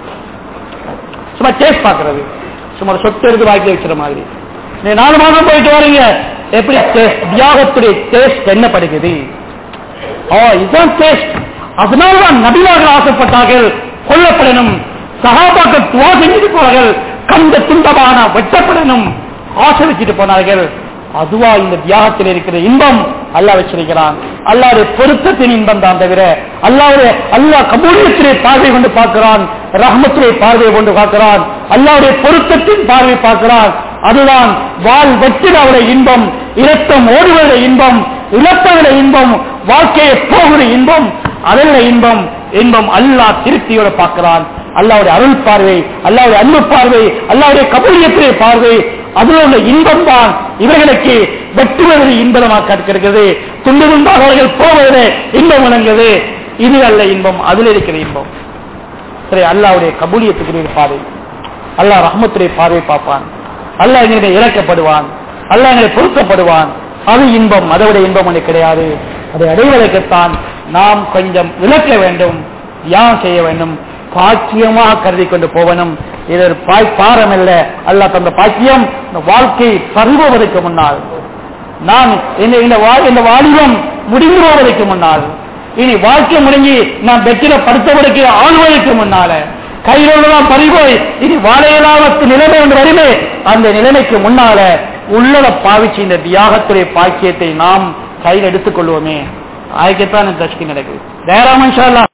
சும்மா டேஸ்ட் பாக்குறது சும்மா ஒரு சொட்டு எடுத்து வாய்க்கு வச்சுற மாதிரி நீ நாலு மாதம் போயிட்டு வரீங்க எப்படி taste? தியாகத்துடைய டேஸ்ட் என்ன படுகிறது ஓ இதுதான் டேஸ்ட் அதனால்தான் நபிமார்கள் ஆசைப்பட்டார்கள் கொல்லப்படணும் சகாபாக்கள் துவா செஞ்சுட்டு போனார்கள் கண்ட துண்டமான வெட்டப்படணும் ஆசை வச்சுட்டு போனார்கள் அதுவா இந்த தியாகத்தில் இருக்கிற இன்பம் அல்லாஹ் வச்சிருக்கிறான் அல்லாவுடைய பொருத்தத்தின் இன்பம் தான் தவிர அல்லாவுடைய அல்லாஹ் கபூலியத்திலே பார்வை கொண்டு பார்க்கிறான் ரஹமத்திலே பார்வை கொண்டு பார்க்கிறான் அல்லாவுடைய பொருத்தத்தின் பார்வை பார்க்கிறான் அதுதான் வாழ் வெற்றிடாவுடைய இன்பம் இரத்தம் ஓடுவத இன்பம் இழப்பதில் இன்பம் வாழ்க்கையை போகிற இன்பம் அதல்ல இன்பம் இன்பம் அல்லாஹ் திருப்தியோட பார்க்கிறான் அல்லாவுடைய அருள் பார்வை அல்லாவுடைய அன்பு பார்வை அல்லாவுடைய கபூலியத்திலே பார்வை அதில் உள்ள இன்பம் தான் இவர்களுக்கு வெட்டுவதில் இன்பமாக இருக்கிறது துண்டு துண்டாக அவர்கள் போவதில் இன்பம் விளங்குது இது அல்ல இன்பம் அதில் இருக்கிற இன்பம் சரி அல்லாவுடைய கபூலியத்துக்குரிய பார்வை அல்லாஹ் ரஹமத்துடைய பார்வை பார்ப்பான் அல்லாஹ் எங்களை இறக்கப்படுவான் அல்லாஹ் எங்களை பொருத்தப்படுவான் அது இன்பம் அதை விட இன்பம் ஒன்று கிடையாது அதை அடைவதற்குத்தான் நாம் கொஞ்சம் விளக்க வேண்டும் தியானம் செய்ய வேண்டும் பாக்கியமாக கருதி கொண்டு போவனும் இது ஒரு பாய் பாரம் அல்ல அல்ல தந்த பாக்கியம் இந்த வாழ்க்கை பருகுவதற்கு முன்னால் நான் இந்த இந்த வா- இந்த வாலிபம் முடிந்து போவதற்கு முன்னால் இனி வாழ்க்கை முடிஞ்சு நான் வெற்றில படுத்தவதற்கு ஆழ்வதற்கு முன்னால கையிலெல்லாம் பறிபோய் இனி வாழையிலாமத்து நிலைமை ஒன்று வருமே அந்த நிலைமைக்கு முன்னால உள்ளத பாவிச்சு இந்த தியாகத்துடைய பாக்கியத்தை நாம் கையில் எடுத்துக் கொள்வோமே ஆய்க்கத்தான் இந்த தஷ்கி நடக்குது தேராமன்